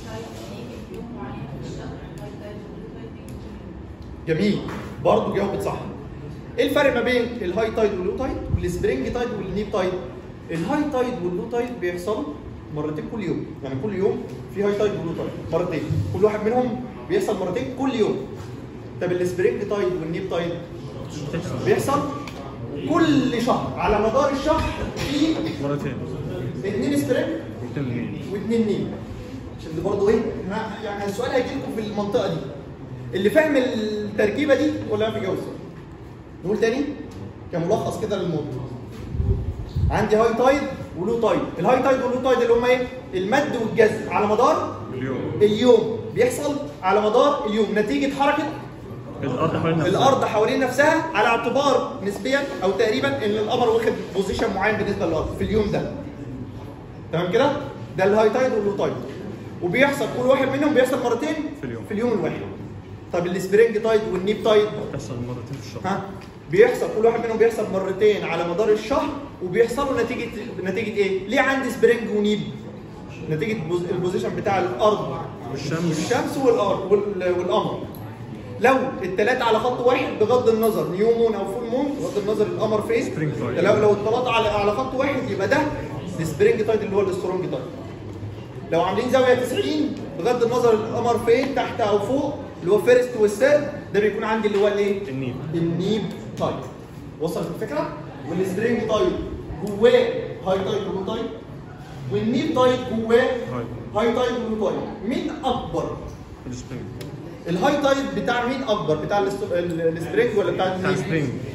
جميل برضه جاوبت صح ايه الفرق ما بين الهاي تايد واللو تايد والسبرينج تايد والنيب تايد الهاي تايد واللو تايد بيحصلوا مرتين كل يوم يعني كل يوم في هاي تايد ولو تايد مرتين كل واحد منهم بيحصل مرتين كل يوم طب السبرينج تايد والنيب تايد بيحصل كل شهر على مدار الشهر في مرتين اثنين سبرينج اثنين واثنين نيم عشان دي برضه ايه إحنا- يعني السؤال هيجي لكم في المنطقه دي اللي فاهم التركيبه دي ولا ما في جوز نقول تاني كملخص كده للموضوع عندي هاي تايد ولو تايد الهاي تايد واللو تايد اللي هم ايه المد والجزر على مدار اليوم اليوم بيحصل على مدار اليوم نتيجه حركه الارض حوالين نفسها. الارض حوالين نفسها على اعتبار نسبيا او تقريبا ان القمر واخد بوزيشن معين بالنسبه للارض في اليوم ده تمام كده ده الهاي تايد واللو تايد وبيحصل كل واحد منهم بيحصل مرتين في اليوم. في اليوم الواحد طب السبرينج تايد والنيب تايد بتحصل مرتين في الشهر ها بيحصل كل واحد منهم بيحصل مرتين على مدار الشهر وبيحصلوا نتيجه نتيجه ايه ليه عندي سبرينج ونيب نتيجه بوز- البوزيشن بتاع الارض والشمس. والشمس والارض وال- والقمر لو الثلاثه على خط واحد بغض النظر نيو مون او فول مون بغض النظر القمر فين Spring tide. لو لو الثلاثه على على خط واحد يبقى ده السبرينج تايد اللي هو السترونج تايد لو عاملين زاويه 90 بغض النظر القمر فين تحت او فوق اللي هو فيرست والثيرد ده بيكون عندي اللي هو الايه؟ النيب النيب تايد وصلت الفكره؟ والسبرينج تايد جواه هاي تايد ولو تايد والنيب تايد جواه هاي هاي تايد ولو تايد مين اكبر؟ السبرينج الهاي تايد بتاع مين اكبر؟ بتاع الست- ال- السبرينج ولا بتاع بتاع النيب؟ السبرينج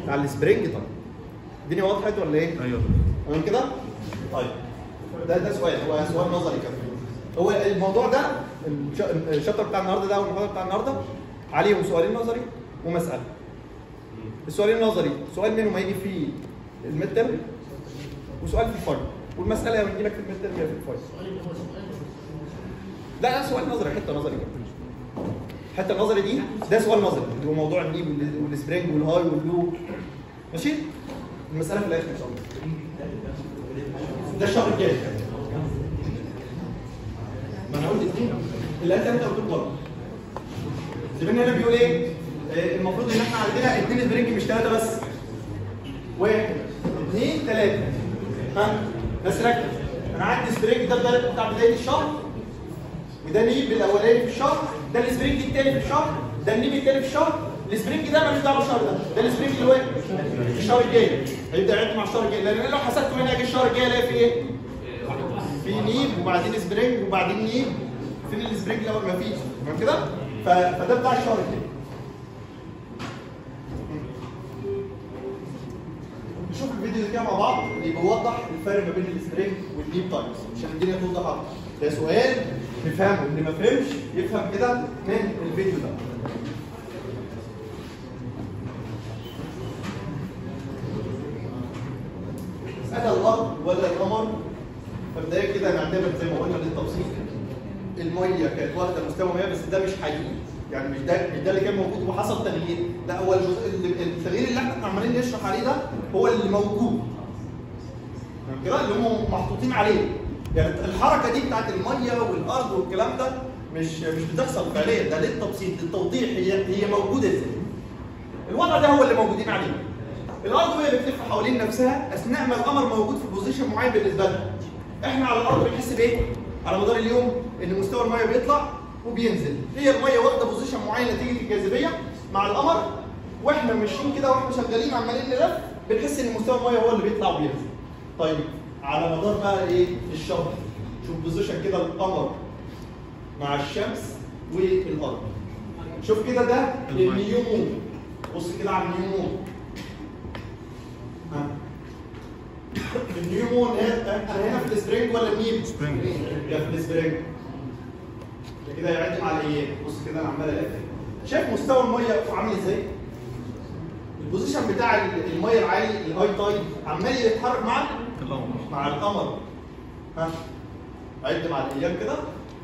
بتاع السبرينج طيب الدنيا وضحت ولا ايه؟ ايوه تمام كده؟ طيب ده ده سؤال هو سؤال نظري كده هو الموضوع ده الش- الشابتر بتاع النهارده ده والمحاضره بتاع النهارده عليهم سؤالين نظري ومساله السؤالين النظري سؤال منهم هيجي في الميد ترم وسؤال في الفاينل والمساله هتجي لك في الميد ترم يا في الفاينل لا ده سؤال نظري حته نظري كده الحته النظري دي ده سؤال نظري اللي هو موضوع النيب وال- والسبرينج والهاي واللو ماشي المساله في الاخر ان شاء الله ده الشهر الجاي ما انا قلت اثنين اللي انت انت قلت برضه زميلنا هنا بيقول ايه؟ آه، المفروض ان احنا عندنا اثنين سبرينج مش ثلاثه بس واحد اثنين ثلاثه ها بس ركز انا عندي سبرينج ده بداية- بتاع بدايه الشهر وده نيب الاولاني في الشهر ده السبرينج الثاني في الشهر ده النيب الثاني في الشهر السبرينج ده ملوش دعوه بالشهر ده ده السبرينج اللي واقف في الشهر الجاي هيبدا يعد مع الشهر الجاي لان أنا لو حسبته هنا اجي الشهر الجاي الاقي في ايه؟ في نيب وبعدين سبرينج وبعدين نيب فين السبرينج الاول ما فيش تمام كده؟ ف- فده بتاع الشهر الجاي نشوف الفيديو ده كده مع بعض اللي بيوضح الفرق ما بين السبرينج والديب تايمز عشان الدنيا توضح اكتر ده سؤال نفهمه اللي ما فهمش يفهم كده من الفيديو ده مسألة الأرض ولا القمر فبداية كده نعتبر زي ما قلنا للتبسيط المية كانت واخدة مستوى مياه بس ده مش حقيقي يعني مش ده مش ده اللي كان موجود وحصل تغيير لا هو الجزء اللي- التغيير اللي احنا عمالين نشرح عليه ده هو اللي موجود تمام كده اللي هم محطوطين عليه يعني الحركه دي بتاعت الميه والارض والكلام ده مش مش بتحصل فعليا ده للتبسيط للتوضيح هي هي موجوده ازاي الوضع ده هو اللي موجودين عليه الارض وهي بتلف حوالين نفسها اثناء ما القمر موجود في بوزيشن معين بالنسبه لها احنا على الارض بنحس بايه على مدار اليوم ان مستوى الميه بيطلع وبينزل هي الميه واخده بوزيشن معين نتيجه الجاذبيه مع القمر واحنا ماشيين كده واحنا شغالين عمالين نلف بنحس ان مستوى الميه هو اللي بيطلع وبينزل طيب على مدار بقى ايه الشهر شوف بوزيشن كده القمر مع الشمس والارض شوف كده ده النيو مون بص كده على النيو مون ها. النيو مون هنا انا هنا في السبرينج ولا النيب؟ سبرينج. ده في السبرينج ده كده يعدي على ايه؟ بص كده انا عمال الف شايف مستوى الميه عامل ازاي؟ البوزيشن بتاع الميه العالي الهاي تايد عمال يتحرك مع القمر مع القمر ها عد مع الايام كده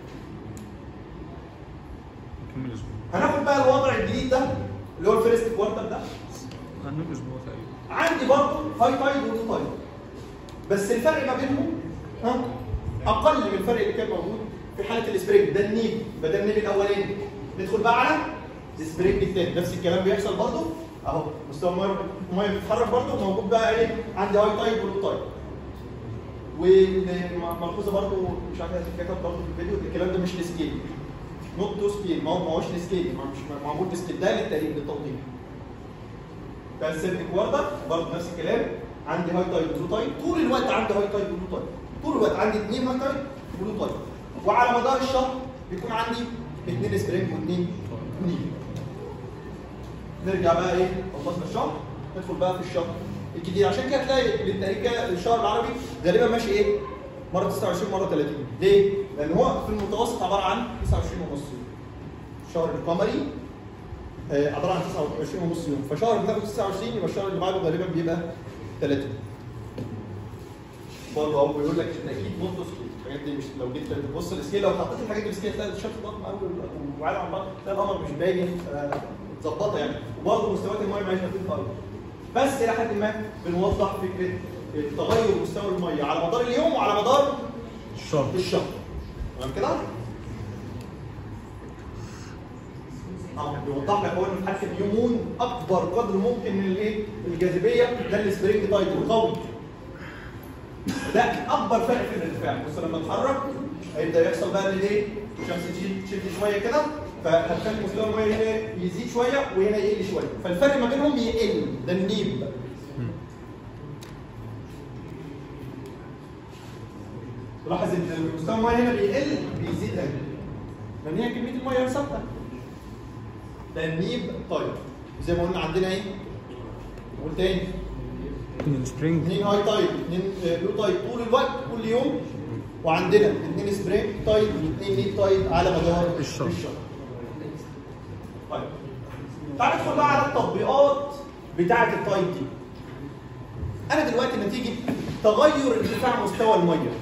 كمل اسبوع هناخد بقى الوضع الجديد ده اللي هو الفيرست كوارتر ده هنقول اسبوع تقريبا عندي برضه هاي تايد ولو تايد بس الفرق ما بينهم ها اقل من الفرق اللي كان موجود في حاله السبرينج ده النيب بدل النيب الاولاني ندخل بقى على السبرينج الثاني نفس الكلام بيحصل برضه اهو مستوى الميه الميه بتتحرك برضه موجود بقى ايه عندي هاي تايد ولو تايد وملحوظه برضه مش عارف كتب برضه في الفيديو الكلام ده مش لسكيل نوت تو سكيل ما هو ما هوش لسكيل ما مش معمول لسكيل ده للتقريب للتوضيح ده السيرت كوارتر برضه نفس الكلام عندي هاي تايد ولو تايد طول الوقت عندي هاي تايد ولو تايد طول الوقت عندي اثنين هاي تايد ولو تايد وعلى مدار الشهر بيكون عندي اثنين سبرينج واثنين نيل نرجع بقى ايه خلصنا الشهر ندخل بقى في الشهر الجديد عشان كده تلاقي بالتاريخ كده الشهر العربي غالبا ماشي ايه مره 29 مره 30 ليه؟ لان هو في المتوسط عباره عن 29 ونص يوم الشهر القمري آه، عباره عن 29 ونص يوم فشهر بناخد 29 يبقى الشهر اللي بعده غالبا بيبقى 30 برضه هو بيقول لك التاكيد نوت سكيل الحاجات دي مش لو جيت تبص السكيل لو حطيت الحاجات دي السكيل تلاقي الشكل ضخم قوي وعالي عن بعض تلاقي القمر مش باين آه، متظبطه يعني وبرضه مستويات الميه معيش خفيفه قوي بس الى حد ما بنوضح فكره تغير مستوى الميه على مدار اليوم وعلى مدار الشهر الشهر تمام كده؟ اه بيوضح لك هو ان في حاله اليومون اكبر قدر ممكن من الايه؟ الجاذبيه ده السبرينج تايد القوي. ده اكبر فرق في الارتفاع بص لما اتحرك هيبدا يحصل بقى ان ايه؟ الشمس تشد تشد شويه كده فهتخلي مستوى الميه هنا يزيد شويه وهنا يقل شويه فالفرق ما بينهم يقل ده النيب لاحظ ان مستوى الميه هنا بيقل بيزيد هنا لان هي كميه الميه ثابته ده النيب طيب زي ما قلنا عندنا ايه قول تاني من السبرينج اثنين هاي تايد اثنين لو تايد طول الوقت كل يوم وعندنا اثنين سبرينج تايد واثنين ميد تايد على مدار الشهر. طيب تعال ندخل بقى على التطبيقات بتاعه التايد دي انا دلوقتي نتيجه تغير ارتفاع مستوى الميه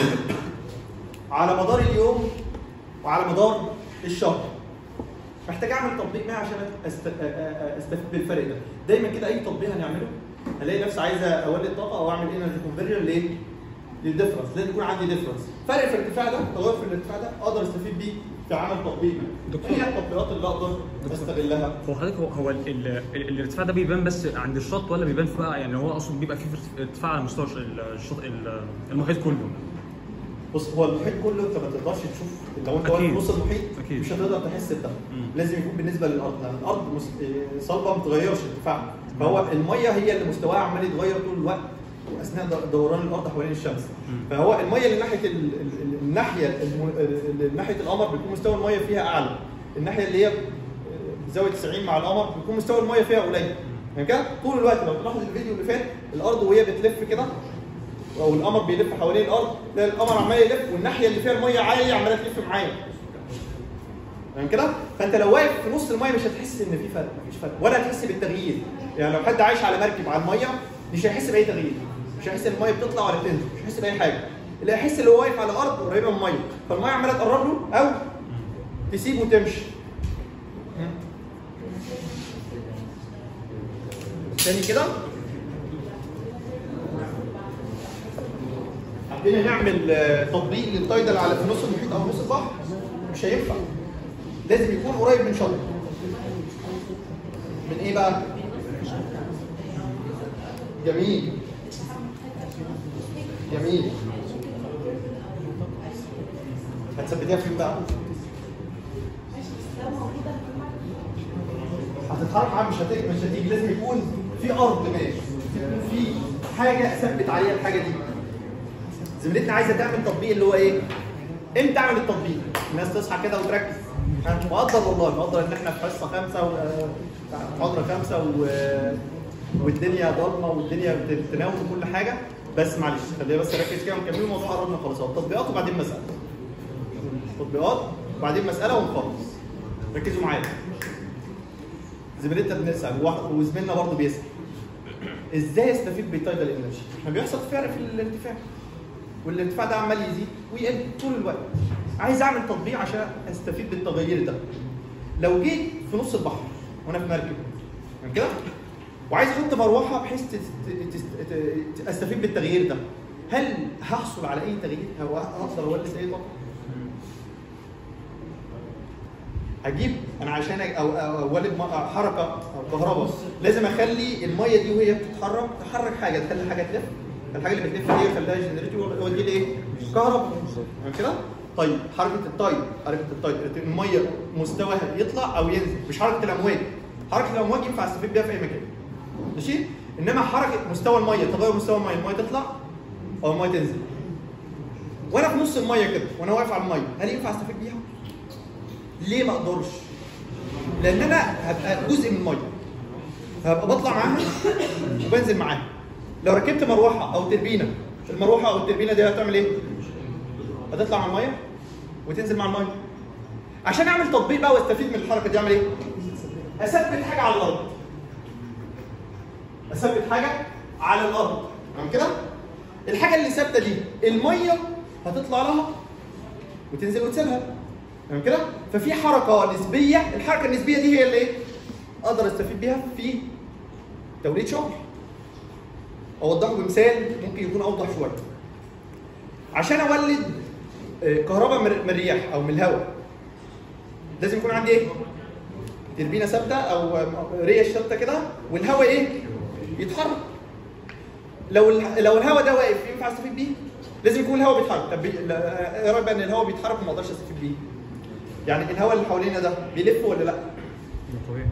على مدار اليوم وعلى مدار الشهر محتاج اعمل تطبيق ما عشان أست... أ- أ- استفيد بالفرق ده دايما كده اي تطبيق هنعمله هلاقي نفسي عايز اولد طاقه او اعمل انرجي كونفرجن ليه؟ للديفرنس لازم يكون عندي ديفرنس فرق في الارتفاع ده تغير في الارتفاع ده اقدر استفيد بيه في عمل تطبيق دكتور. ايه هي التطبيقات اللي اقدر استغلها هو حضرتك هو, هو ال- ال- ال- الارتفاع ده بيبان بس عند الشط ولا بيبان في بقى يعني هو اقصد بيبقى فيه ارتفاع على مستوى الشط ال- المحيط كله بص هو المحيط كله انت ما تقدرش تشوف لو انت واقف أكيد. في نص المحيط أكيد. مش هتقدر تحس بده مم. لازم يكون بالنسبه للارض لان الارض مس- إيه، صلبه ما بتغيرش ارتفاعها فهو الميه هي اللي مستواها عمال يتغير طول الوقت اثناء د- دوران الارض حوالين الشمس مم. فهو الميه اللي ناحيه ال- ال- ال- الناحيه الم- ال- ناحيه القمر بيكون مستوى الميه فيها اعلى الناحيه اللي هي بزاويه 90 مع القمر بيكون مستوى الميه فيها قليل يعني كده طول الوقت لو تلاحظ الفيديو اللي فات الارض وهي بتلف كده او القمر بيلف حوالين الارض تلاقي القمر عمال يلف والناحيه اللي فيها الميه عاليه عماله تلف معايا يعني كده فانت لو واقف في نص الميه مش هتحس ان في فرق مفيش فرق ولا هتحس بالتغيير يعني لو حد عايش على مركب على الميه مش هيحس باي تغيير مش هيحس ان الميه بتطلع ولا بتنزل مش هيحس باي حاجه اللي هيحس اللي هو واقف على الارض قريبه من الميه فالميه عماله تقرب له او تسيبه وتمشي تاني كده حبينا نعمل آه، تطبيق للتايدل على في نص المحيط او نص البحر مش هينفع لازم يكون قريب من شط من ايه بقى؟ جميل جميل هتثبتيها فين بقى؟ هتتحرك معاك مش هتيجي مش هتيجي لازم يكون في ارض ماشي يكون في حاجه اثبت عليها الحاجه دي زميلتنا عايزه تعمل تطبيق اللي هو ايه؟ امتى اعمل التطبيق؟ الناس تصحى كده وتركز انا مقدر والله مقدر ان احنا في حصه خمسه و محاضره خمسه و... والدنيا ضلمه والدنيا بتناول كل حاجه بس معلش خلينا بس نركز كده ونكمل الموضوع قربنا خلاص اهو تطبيقات وبعدين مساله تطبيقات وبعدين مساله ونخلص ركزوا معايا زميلتنا بنسال وواحد- وزميلنا برضه بيسال ازاي استفيد بالتايدال انرجي؟ احنا بيحصل فرق في الارتفاع والارتفاع ده عمال يزيد ويقل طول الوقت عايز اعمل تطبيق عشان استفيد بالتغير ده لو جيت في نص البحر وانا في مركب يعني كده وعايز احط مروحه بحيث تست- تست- ت- استفيد بالتغيير ده هل هحصل على اي تغيير او اقدر اولد اي طاقه هجيب انا عشان أ- أو أو اولد م- حركه او كهرباء لازم اخلي الميه دي وهي بتتحرك تحرك حاجه تخلي حاجه تلف الحاجه اللي بتلف دي اخليها جنريتور يودي لي ايه؟ كهرباء تمام كده؟ طيب حركه التايد حركه التايد الميه مستواها يطلع او ينزل مش حركه الامواج حركه الامواج ينفع استفيد بيها في اي مكان ماشي؟ انما حركه مستوى الميه تغير مستوى الميه الميه تطلع او الميه تنزل وانا في نص الميه كده وانا واقف على الميه هل ينفع استفيد بيها؟ ليه ما اقدرش؟ لان انا هبقى جزء من الميه هبقى بطلع معاها وبنزل معاها لو ركبت مروحه او تربينه المروحه او التربينه دي هتعمل ايه؟ هتطلع مع الميه وتنزل مع الميه عشان اعمل تطبيق بقى واستفيد من الحركه دي اعمل ايه؟ اثبت حاجه على الارض اثبت حاجه على الارض تمام كده؟ الحاجه اللي ثابته دي الميه هتطلع لها وتنزل وتسيبها تمام كده؟ ففي حركه نسبيه الحركه النسبيه دي هي اللي ايه؟ اقدر استفيد بيها في توليد شغل اوضحه بمثال ممكن يكون اوضح شويه عشان اولد آه، كهرباء من من الرياح او من الهواء لازم يكون عندي ايه تربينه ثابته او آه، ريش ثابته كده والهواء ايه يتحرك لو ال- لو الهواء ده واقف ينفع استفيد بيه لازم يكون الهواء بيتحرك طب بي- لا- ايه رايك بقى ان الهواء بيتحرك وما اقدرش استفيد بيه يعني الهواء اللي حوالينا ده بيلف ولا لا طبيعي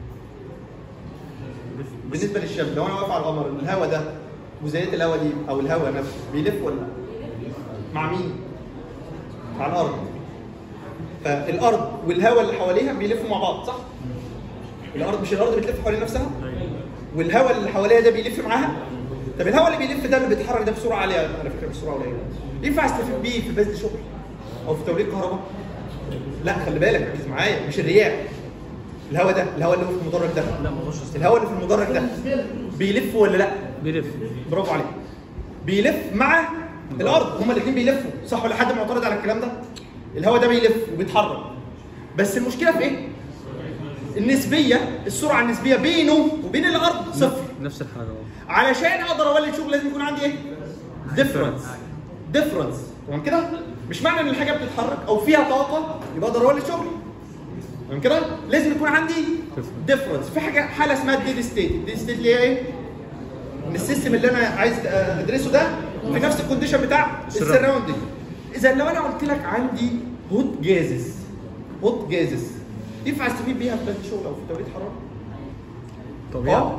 بالنسبه للشمس لو انا واقف على القمر الهواء ده جزيئات الهواء دي او الهواء نفسه بيلف ولا لا؟ مع مين؟ مع الارض فالارض والهواء اللي حواليها بيلفوا مع بعض صح؟ الارض مش الارض بتلف حوالين نفسها؟ والهواء اللي حواليها ده بيلف معاها طب الهواء اللي بيلف ده اللي بيتحرك ده بسرعه عاليه على فكره بسرعه قليله ينفع استفيد بيه في بذل شغل او في توليد كهرباء لا خلي بالك ركز معايا مش الرياح الهواء ده الهواء اللي هو في المدرج ده لا ما هوش الهواء اللي في المدرج ده بيلف ولا لا بيلف برافو عليك بيلف مع الارض هما الاثنين بيلفوا صح ولا حد معترض على الكلام ده الهواء ده بيلف وبيتحرك بس المشكله في ايه النسبيه السرعه النسبيه بينه وبين الارض صفر نفس الحاجه اه علشان اقدر اولد شغل لازم يكون عندي ايه ديفرنس ديفرنس تمام كده مش معنى ان الحاجه بتتحرك او فيها طاقه يبقى اقدر اولد شغل تمام كده لازم يكون عندي ديفرنس في حاجه حاله اسمها الديد ستيت الديد ستيت اللي هي ايه ان السيستم اللي انا عايز ادرسه ده في نفس الكونديشن بتاع السراوندنج اذا لو انا قلت لك عندي هوت جازز هوت جازز ينفع استفيد بيها في بلد شغل او في توليد حراره؟ طبيعي اه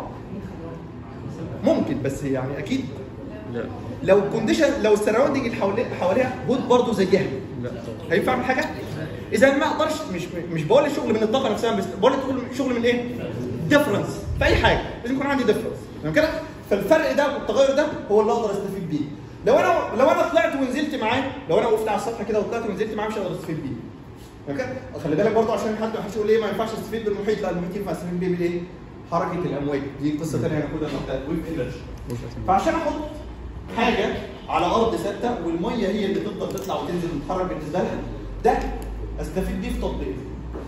ممكن بس يعني اكيد لا لو الكونديشن لو السراوندنج اللي حوالي- حواليها هوت برضه زيها لا طبعا هينفع اعمل حاجه؟ اذا ما اقدرش مش مش بقول شغل من الطاقه نفسها بس بقول شغل من ايه؟ ديفرنس في اي حاجه لازم يكون عندي ديفرنس تمام كده؟ فالفرق ده والتغير ده هو اللي اقدر استفيد بيه لو انا لو انا طلعت ونزلت معاه لو انا وقفت على السطح كده وطلعت ونزلت معاه مش هقدر استفيد بيه تمام كده؟ خلي بالك برضه عشان حد ما حدش يقول ايه ما ينفعش استفيد بالمحيط لا المحيط ينفع استفيد بيه بالايه؟ حركه الامواج دي قصه ثانيه هناخدها بتاعت ويف انرجي فعشان احط حاجه على ارض ثابته والميه هي اللي تفضل تطلع وتنزل وتتحرك بالنسبه لها ده استفيد بيه في تطبيق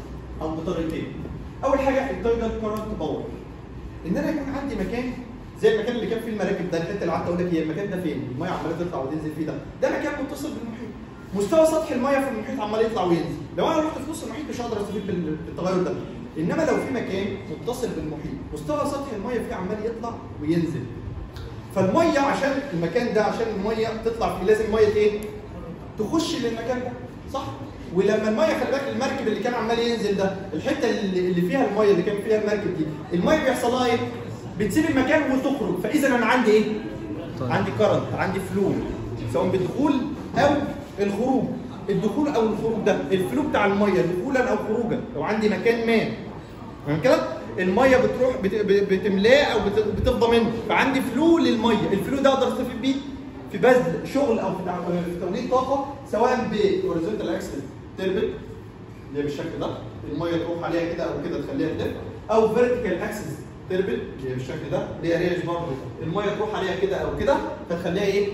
او بطريقتين اول حاجه التايدال كارنت باور ان انا يكون عندي مكان زي المكان اللي كان فيه المراكب ده الحته اللي قعدت اقول لك هي المكان ده فين؟ الميه عماله تطلع وتنزل فيه ده، ده مكان متصل بالمحيط. مستوى سطح الميه في المحيط عمال يطلع وينزل، لو انا رحت في نص المحيط مش هقدر استفيد بال- بالتغير ده. انما لو في مكان متصل بالمحيط، مستوى سطح الميه فيه عمال يطلع وينزل. فالميه عشان المكان ده عشان الميه تطلع فيه لازم الميه ايه؟ تخش للمكان ده صح؟ ولما الميه خلي بالك المركب اللي كان عمال ينزل ده الحته اللي اللي فيها الميه اللي كان فيها المركب دي الميه بيحصل لها ايه؟ بتسيب المكان وتخرج فاذا انا عندي ايه؟ طيب. عندي كرنت عندي فلو سواء بالدخول او الخروج الدخول او الخروج ده الفلو بتاع الميه دخولا او خروجا لو عندي مكان ما تمام كده الميه بتروح بت- ب- بتملاه او بت- بتفضى منه فعندي فلو للميه الفلو ده اقدر استفيد بيه في بذل شغل او في تع- في توليد طاقه سواء بهوريزونتال اكسس تربت اللي هي بالشكل ده الميه تروح عليها كده او كده تخليها تلف او فيرتيكال اكسس تربت اللي هي بالشكل ده اللي هي ريش برضه الميه تروح عليها كده او كده فتخليها ايه؟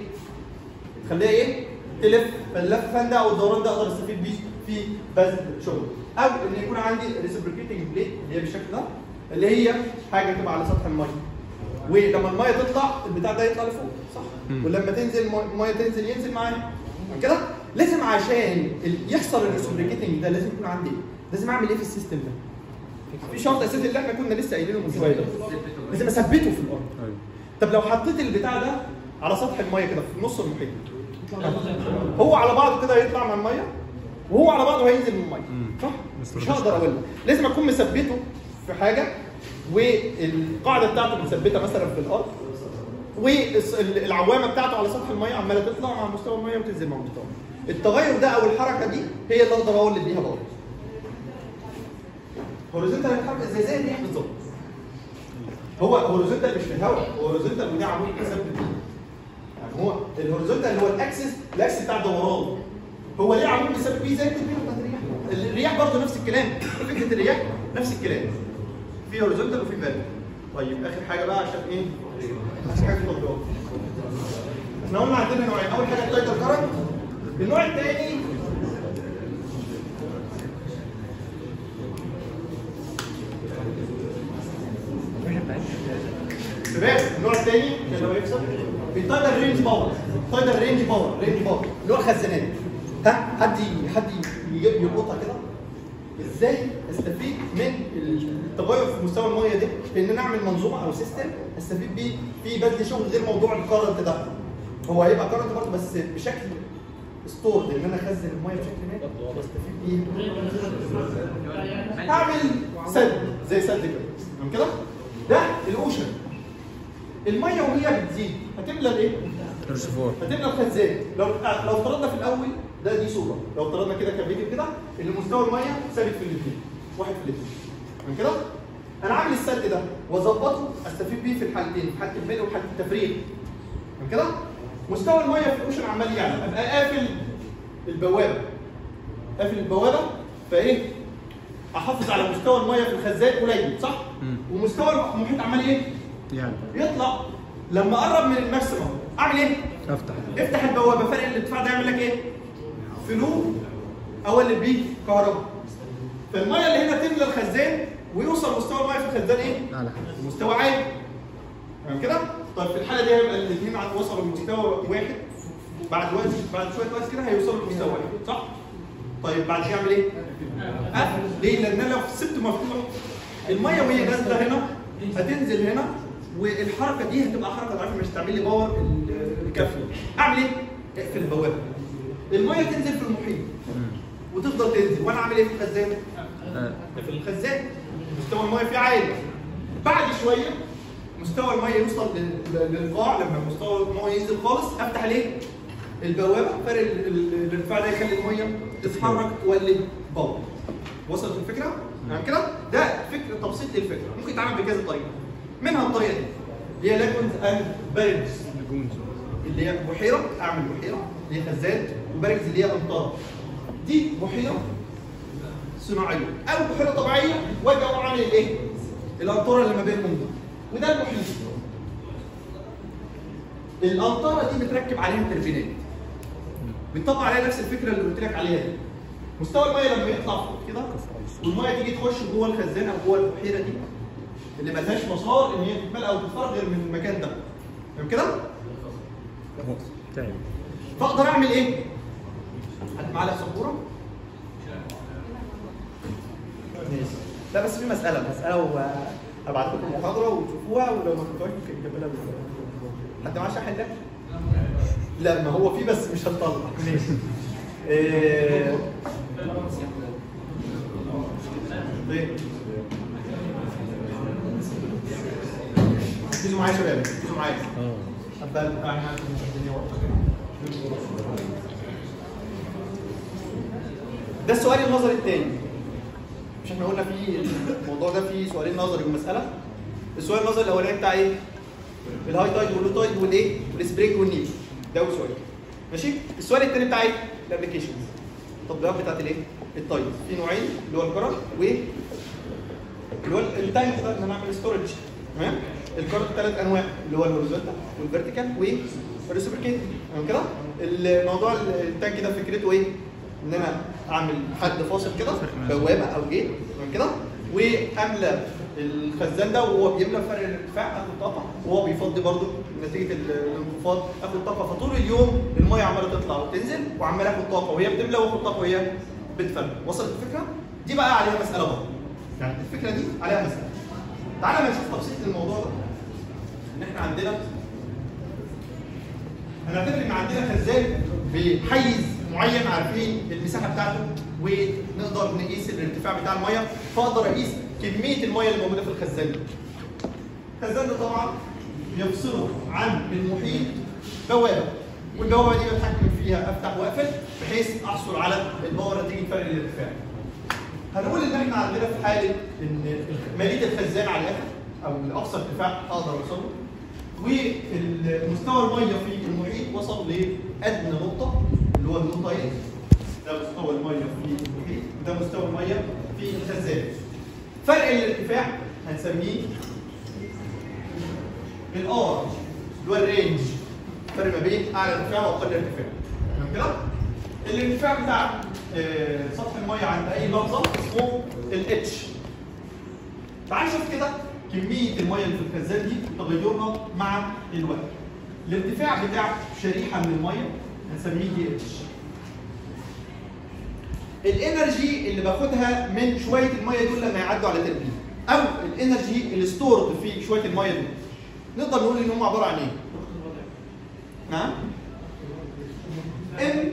تخليها ايه؟ تلف فاللفان ده او الدوران ده اقدر استفيد بيه في بذل شغل او ان يكون عندي ريسبريكيتنج بليت اللي هي بالشكل ده اللي هي حاجه تبقى على سطح الميه ولما الميه تطلع البتاع ده يطلع لفوق صح مم. ولما تنزل الم- الميه تنزل ينزل معاها تمام كده لازم عشان ال- يحصل الريسبريكيتنج ده لازم يكون عندي ايه؟ لازم اعمل ايه في السيستم ده؟ في شرط اساسي اللي احنا كنا لسه قايلينه من شويه ده لازم اثبته في الارض ايوه طب لو حطيت البتاع ده على سطح الميه كده في نص المحيط هو على بعضه كده هيطلع مع الميه وهو على بعضه هينزل من الميه مم. صح؟ بس مش ملوش هقدر حل. اقول لازم اكون مثبته في حاجه والقاعده بتاعته مثبته مثلا في الارض والعوامه بتاعته على سطح الميه عماله تطلع مع مستوى الميه وتنزل مع مستوى الميه التغير ده او الحركه دي هي اللي اقدر اولد بيها باور هوريزونتال هيتحرك زي زي الرياح بالظبط هو هوريزونتال مش في الهواء هو هوريزونتال وده عمود مثبت فيه يعني هو الهوريزونتال اللي هو الاكسس الاكسس بتاع الدوران هو ليه عمود مثبت فيه زي التربينه بتاعت الرياح الرياح برضه نفس الكلام فكره الرياح نفس الكلام في هوريزونتال وفي فيرتيكال طيب اخر حاجه بقى عشان ايه اخر حاجه في التطبيقات احنا قلنا عندنا نوعين اول حاجه التايتل كارنت النوع الثاني شباب النوع الثاني عشان لو يكسب التايدر رينج باور التايدر رينج باور رينج باور اللي هو الخزانات ها حد ي- حد ي- يلقطها كده ازاي استفيد من التغير في مستوى الميه دي في ان انا اعمل منظومه او سيستم استفيد بيه في بذل شغل غير موضوع الكرنت ده هو هيبقى كرنت برضه بس بشكل ستورد ان انا اخزن الميه بشكل ما واستفيد بيه هعمل سد زي سد كده تمام كده ده الاوشن الميه وهي بتزيد هتملى الايه؟ ريسيفوار هتملى الخزان لو لو افترضنا في الاول ده دي صوره لو افترضنا كده كفيديو كده ان مستوى الميه ثابت في الاثنين واحد في الاثنين تمام كده انا عامل السد ده واظبطه استفيد بيه في الحالتين في حاله الملء وحاله التفريغ تمام كده مستوى الميه في الاوشن عمال يعلى ابقى قافل البوابه قافل البوابه فايه احافظ على مستوى الميه في الخزان قليل صح مم. ومستوى المحيط عمال ايه يعني يطلع لما اقرب من الماكسيمم اعمل ايه افتح افتح البوابه فرق الارتفاع ده يعمل لك ايه فلو اولد بيه كهرباء فالميه اللي هنا تملى الخزان ويوصل مستوى الميه في الخزان ايه على حاجه مستوى عالي تمام كده؟ طيب في الحاله دي هيبقى الاثنين وصلوا لمستوى واحد بعد وقت بعد شويه وقت كده هيوصلوا لمستوى واحد صح؟ طيب بعد كده اعمل ايه؟ اقفل ليه؟ لان انا لو سبته مفتوح الميه وهي نازله هنا هتنزل هنا والحركه دي هتبقى حركه ضعيفه مش هتعمل لي باور ال- الكافي اعمل ايه؟ اقفل البوابه الميه تنزل في المحيط وتفضل تنزل وانا اعمل ايه في الخزان؟ في الخزان مستوى الميه فيه عالي بعد شويه مستوى الميه يوصل لل- للقاع لما مستوى الميه ينزل خالص افتح ليه؟ البوابه فرق ال- ال- الارتفاع ده يخلي الميه تتحرك تولد باور وصلت الفكره؟ تمام كده؟ ده فكره تبسيط للفكره ممكن يتعمل بكذا طريقه منها الطريقه دي اللي هي لاجونز اند بارجز اللي هي بحيره اعمل بحيره اللي هي خزان وبارجز اللي هي امطار دي بحيره صناعيه او بحيره طبيعيه واجي اقوم عامل الايه؟ الانطره اللي ما بينهم دي وده المحيط الانطره دي بتركب عليها تربينات بتطبق عليها نفس الفكره اللي قلت لك عليها دي مستوى الميه لما يطلع فوق كده والميه تيجي تخش جوه الخزان او جوه البحيره دي اللي ملهاش مسار ان هي تتملى او تتفرغ غير من المكان ده تمام كده؟ تاني فاقدر اعمل ايه؟ حد معاه سبوره؟ لا بس في مسألة مسألة وابعت لكم محاضرة وتشوفوها ولو ما كنتوش ممكن نكملها بال- حد معاه شاحن ده؟ لا ما هو في بس مش هنطلع ماشي إيه... طيب. ركزوا معايا يا شباب ركزوا معايا حتى احنا الدنيا واضحة. ده السؤال النظري الثاني مش احنا قلنا في الموضوع ده فيه سؤالين نظري ومساله السؤال النظري الاولاني بتاع ايه الهاي تايد واللو تايد والايه والسبرينج والنيل ده اول سؤال ماشي السؤال الثاني بتاع ايه الابلكيشنز التطبيقات بتاعت الايه التايد في نوعين اللي هو الكرنت و اللي هو التايم ان انا اعمل ستورج تمام الكرنت ثلاث انواع اللي هو الهوريزونتال والفيرتيكال والريسبريكيت تمام كده الموضوع التانك ده فكرته ايه ان انا اعمل حد فاصل كده بوابه او جيت تمام كده واملى الخزان ده وهو بيملى فرق الارتفاع اخد طاقه وهو بيفضي برده نتيجه ال- الانخفاض اخد طاقه فطول اليوم الميه عماله تطلع وتنزل وعمال اخد طاقه وهي بتملى واخد طاقه وهي بتفرق وصلت الفكره؟ دي بقى عليها مساله برضه يعني الفكره دي عليها مساله تعالى ما نشوف تبسيط الموضوع ده ان احنا عندنا هنعتبر ان عندنا خزان بحيز معين عارفين المساحه بتاعته ونقدر نقيس الارتفاع بتاع الميه فاقدر اقيس كميه الميه اللي موجوده في الخزان ده. الخزان ده طبعا يفصله عن المحيط بوابه والبوابه دي بتحكم فيها افتح واقفل بحيث احصل على الباور نتيجه فرق الارتفاع. هنقول ان احنا عندنا في حاله ان ماليه الخزان على الاخر او لاقصى ارتفاع اقدر اوصله ومستوى الميه في المحيط وصل لادنى نقطه اللي هو النقطه ايه؟ ده مستوى الميه في المحيط وده مستوى الميه في الخزان. فرق الارتفاع هنسميه الار اللي هو الرينج فرق ما بين اعلى ارتفاع واقل ارتفاع تمام كده؟ الارتفاع بتاع آه، سطح الميه عند اي لحظه اسمه الاتش تعال نشوف كده كميه الميه اللي في الخزان دي وتغيرها مع الوقت الارتفاع بتاع شريحه من الميه هنسميه دي اتش الانرجي اللي باخدها من شويه الميه دول لما يعدوا على تربين او الانرجي اللي ستورد في شويه الميه دول نقدر نقول ان هم عباره عن ايه؟ نعم ام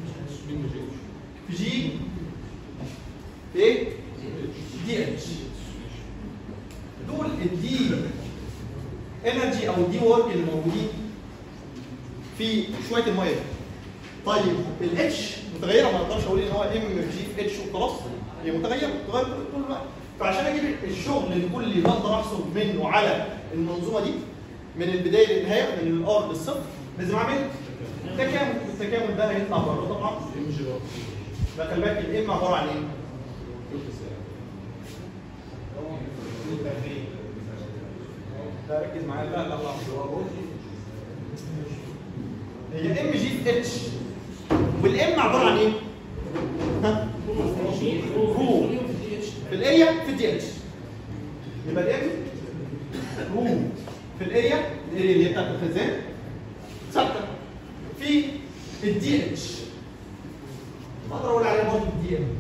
جي ايه؟ دي اتش دول الدي انرجي او الدي وورك اللي موجودين في شويه الميه دي. طيب الاتش متغيره ما اقدرش اقول ان هو ام جي في اتش وخلاص هي متغيره بتتغير طول الوقت فعشان اجيب الشغل الكلي اللي اقدر احصل منه على المنظومه دي من البدايه للنهايه من الار للصفر لازم اعمل تكامل التكامل ده هيطلع بره طبعا ده خلي بالك الام عباره عن ايه؟ لا ركز معايا لا لا لا هي ام جي في اتش والام عباره عن ايه؟ ها؟ رو في الاريا في الدي اتش يبقى الام رو في الاريا الاريا اللي هي بتاعت الخزان ثابته في الدي اتش اقدر اقول عليها برضه الدي ام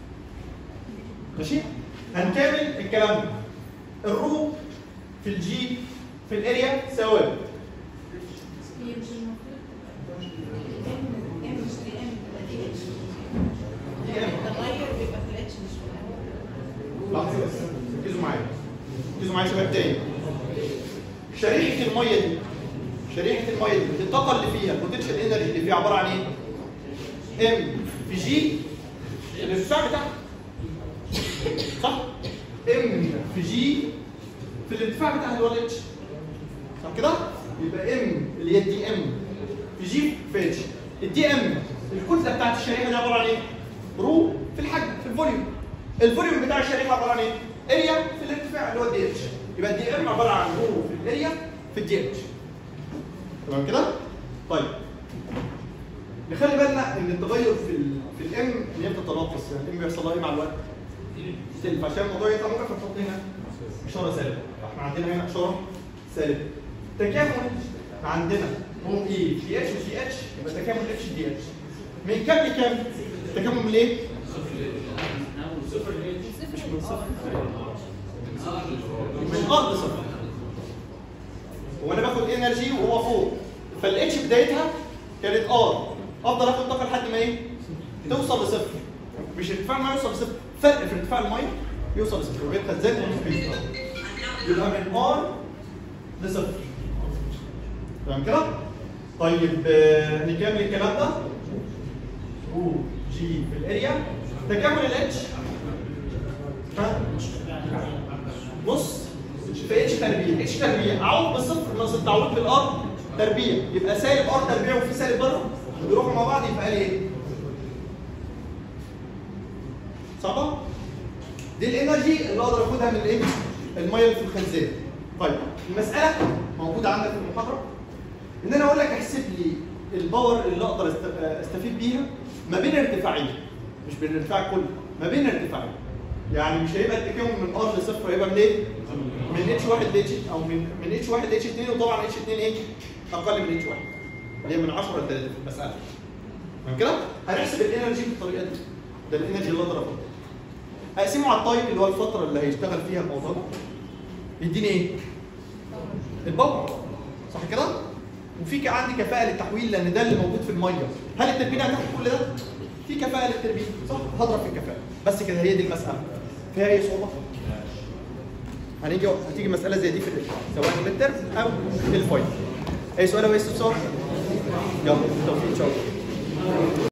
ماشي هنكمل الكلام ده الرو في الجي في الاريا ثوابت هي مش المفروض ام ام مش دي ام تبقى دي اتش دي ام تغير بيبقى في الاتش مش في الام لحظه بس ركزوا معايا ركزوا معايا يا شباب تاني شريحه الميه دي شريحه الميه دي الطاقه اللي فيها البوتنشال انرجي اللي فيها عباره عن ايه؟ ام في جي الارتفاع بتاعها صح؟ ام في جي في الارتفاع بتاعها اللي هو الاتش صح كده؟ يبقى ام اللي هي الدي ام في جي في اتش الدي ام الكتله بتاعت الشريحه دي عباره عن ايه؟ رو في الحجم في الفوليوم الفوليوم بتاع الشريحه عباره عن ايه؟ اريا في الارتفاع اللي هو الدي اتش يبقى الدي ام عباره عن رو في الاريا في الدي اتش تمام كده؟ طيب نخلي بالنا ان التغير في ال في الام ان هي بتتناقص يعني الام بيحصل لها ايه مع الوقت؟ سلب عشان الموضوع يطلع موجب فنحط هنا اشاره سالبه احنا عندنا هنا اشاره سالبه تكامل عندنا هو اي دي اتش ودي اتش يبقى تكامل اتش دي اتش من كام لكام؟ التكامل من ايه؟ مش من صفر من ارض صفر وانا باخد انرجي وهو فوق فالاتش بدايتها كانت ار افضل اخد طاقه لحد ما ايه؟ توصل لصفر مش ارتفاع ما يوصل لصفر فرق في ارتفاع الميه يوصل لصفر وبين خزان وبين يبقى من ار لصفر تمام كده؟ طيب آه، نكمل الكلام ده او جي في الاريا تكامل الاتش ها بص في اتش تربيع اتش تربيع اعوض بالصفر ناقص التعويض بالار تربيع يبقى سالب ار تربيع وفي سالب بره بيروحوا مع بعض يبقى لي ايه؟ صعبه؟ دي الانرجي اللي اقدر اخدها من الايه؟ الميه اللي في الخزان. طيب المساله موجوده عندك في المحاضره ان انا اقول لك احسب لي الباور اللي اقدر است- استفيد بيها ما بين ارتفاعين مش بين الارتفاع كله ما بين ارتفاعين يعني مش هيبقى التكامل من ار لصفر هيبقى من ايه؟ من اتش 1 ل اتش او من من اتش 1 ل اتش 2 وطبعا اتش 2 ايه؟ اقل من اتش 1 اللي هي من 10 ل 3 في المساله تمام كده؟ هنحسب الانرجي بالطريقه دي ده الانرجي اللي اقدر اخدها اقسمه على التايم اللي هو الفتره اللي هيشتغل فيها الموضوع ده يديني ايه؟ الباور صح كده؟ وفي ك- عندي كفاءه للتحويل لان ده اللي موجود في الميه هل التربينه هتاخد كل ده؟ في كفاءه للتربينه صح؟ هضرب في الكفاءه بس كده هي دي المساله فيها اي صعوبه؟ هنيجي هتيجي مساله زي دي في ال- سواء الميد او الفاينل اي سؤال او اي استفسار؟ يلا بالتوفيق ان شاء الله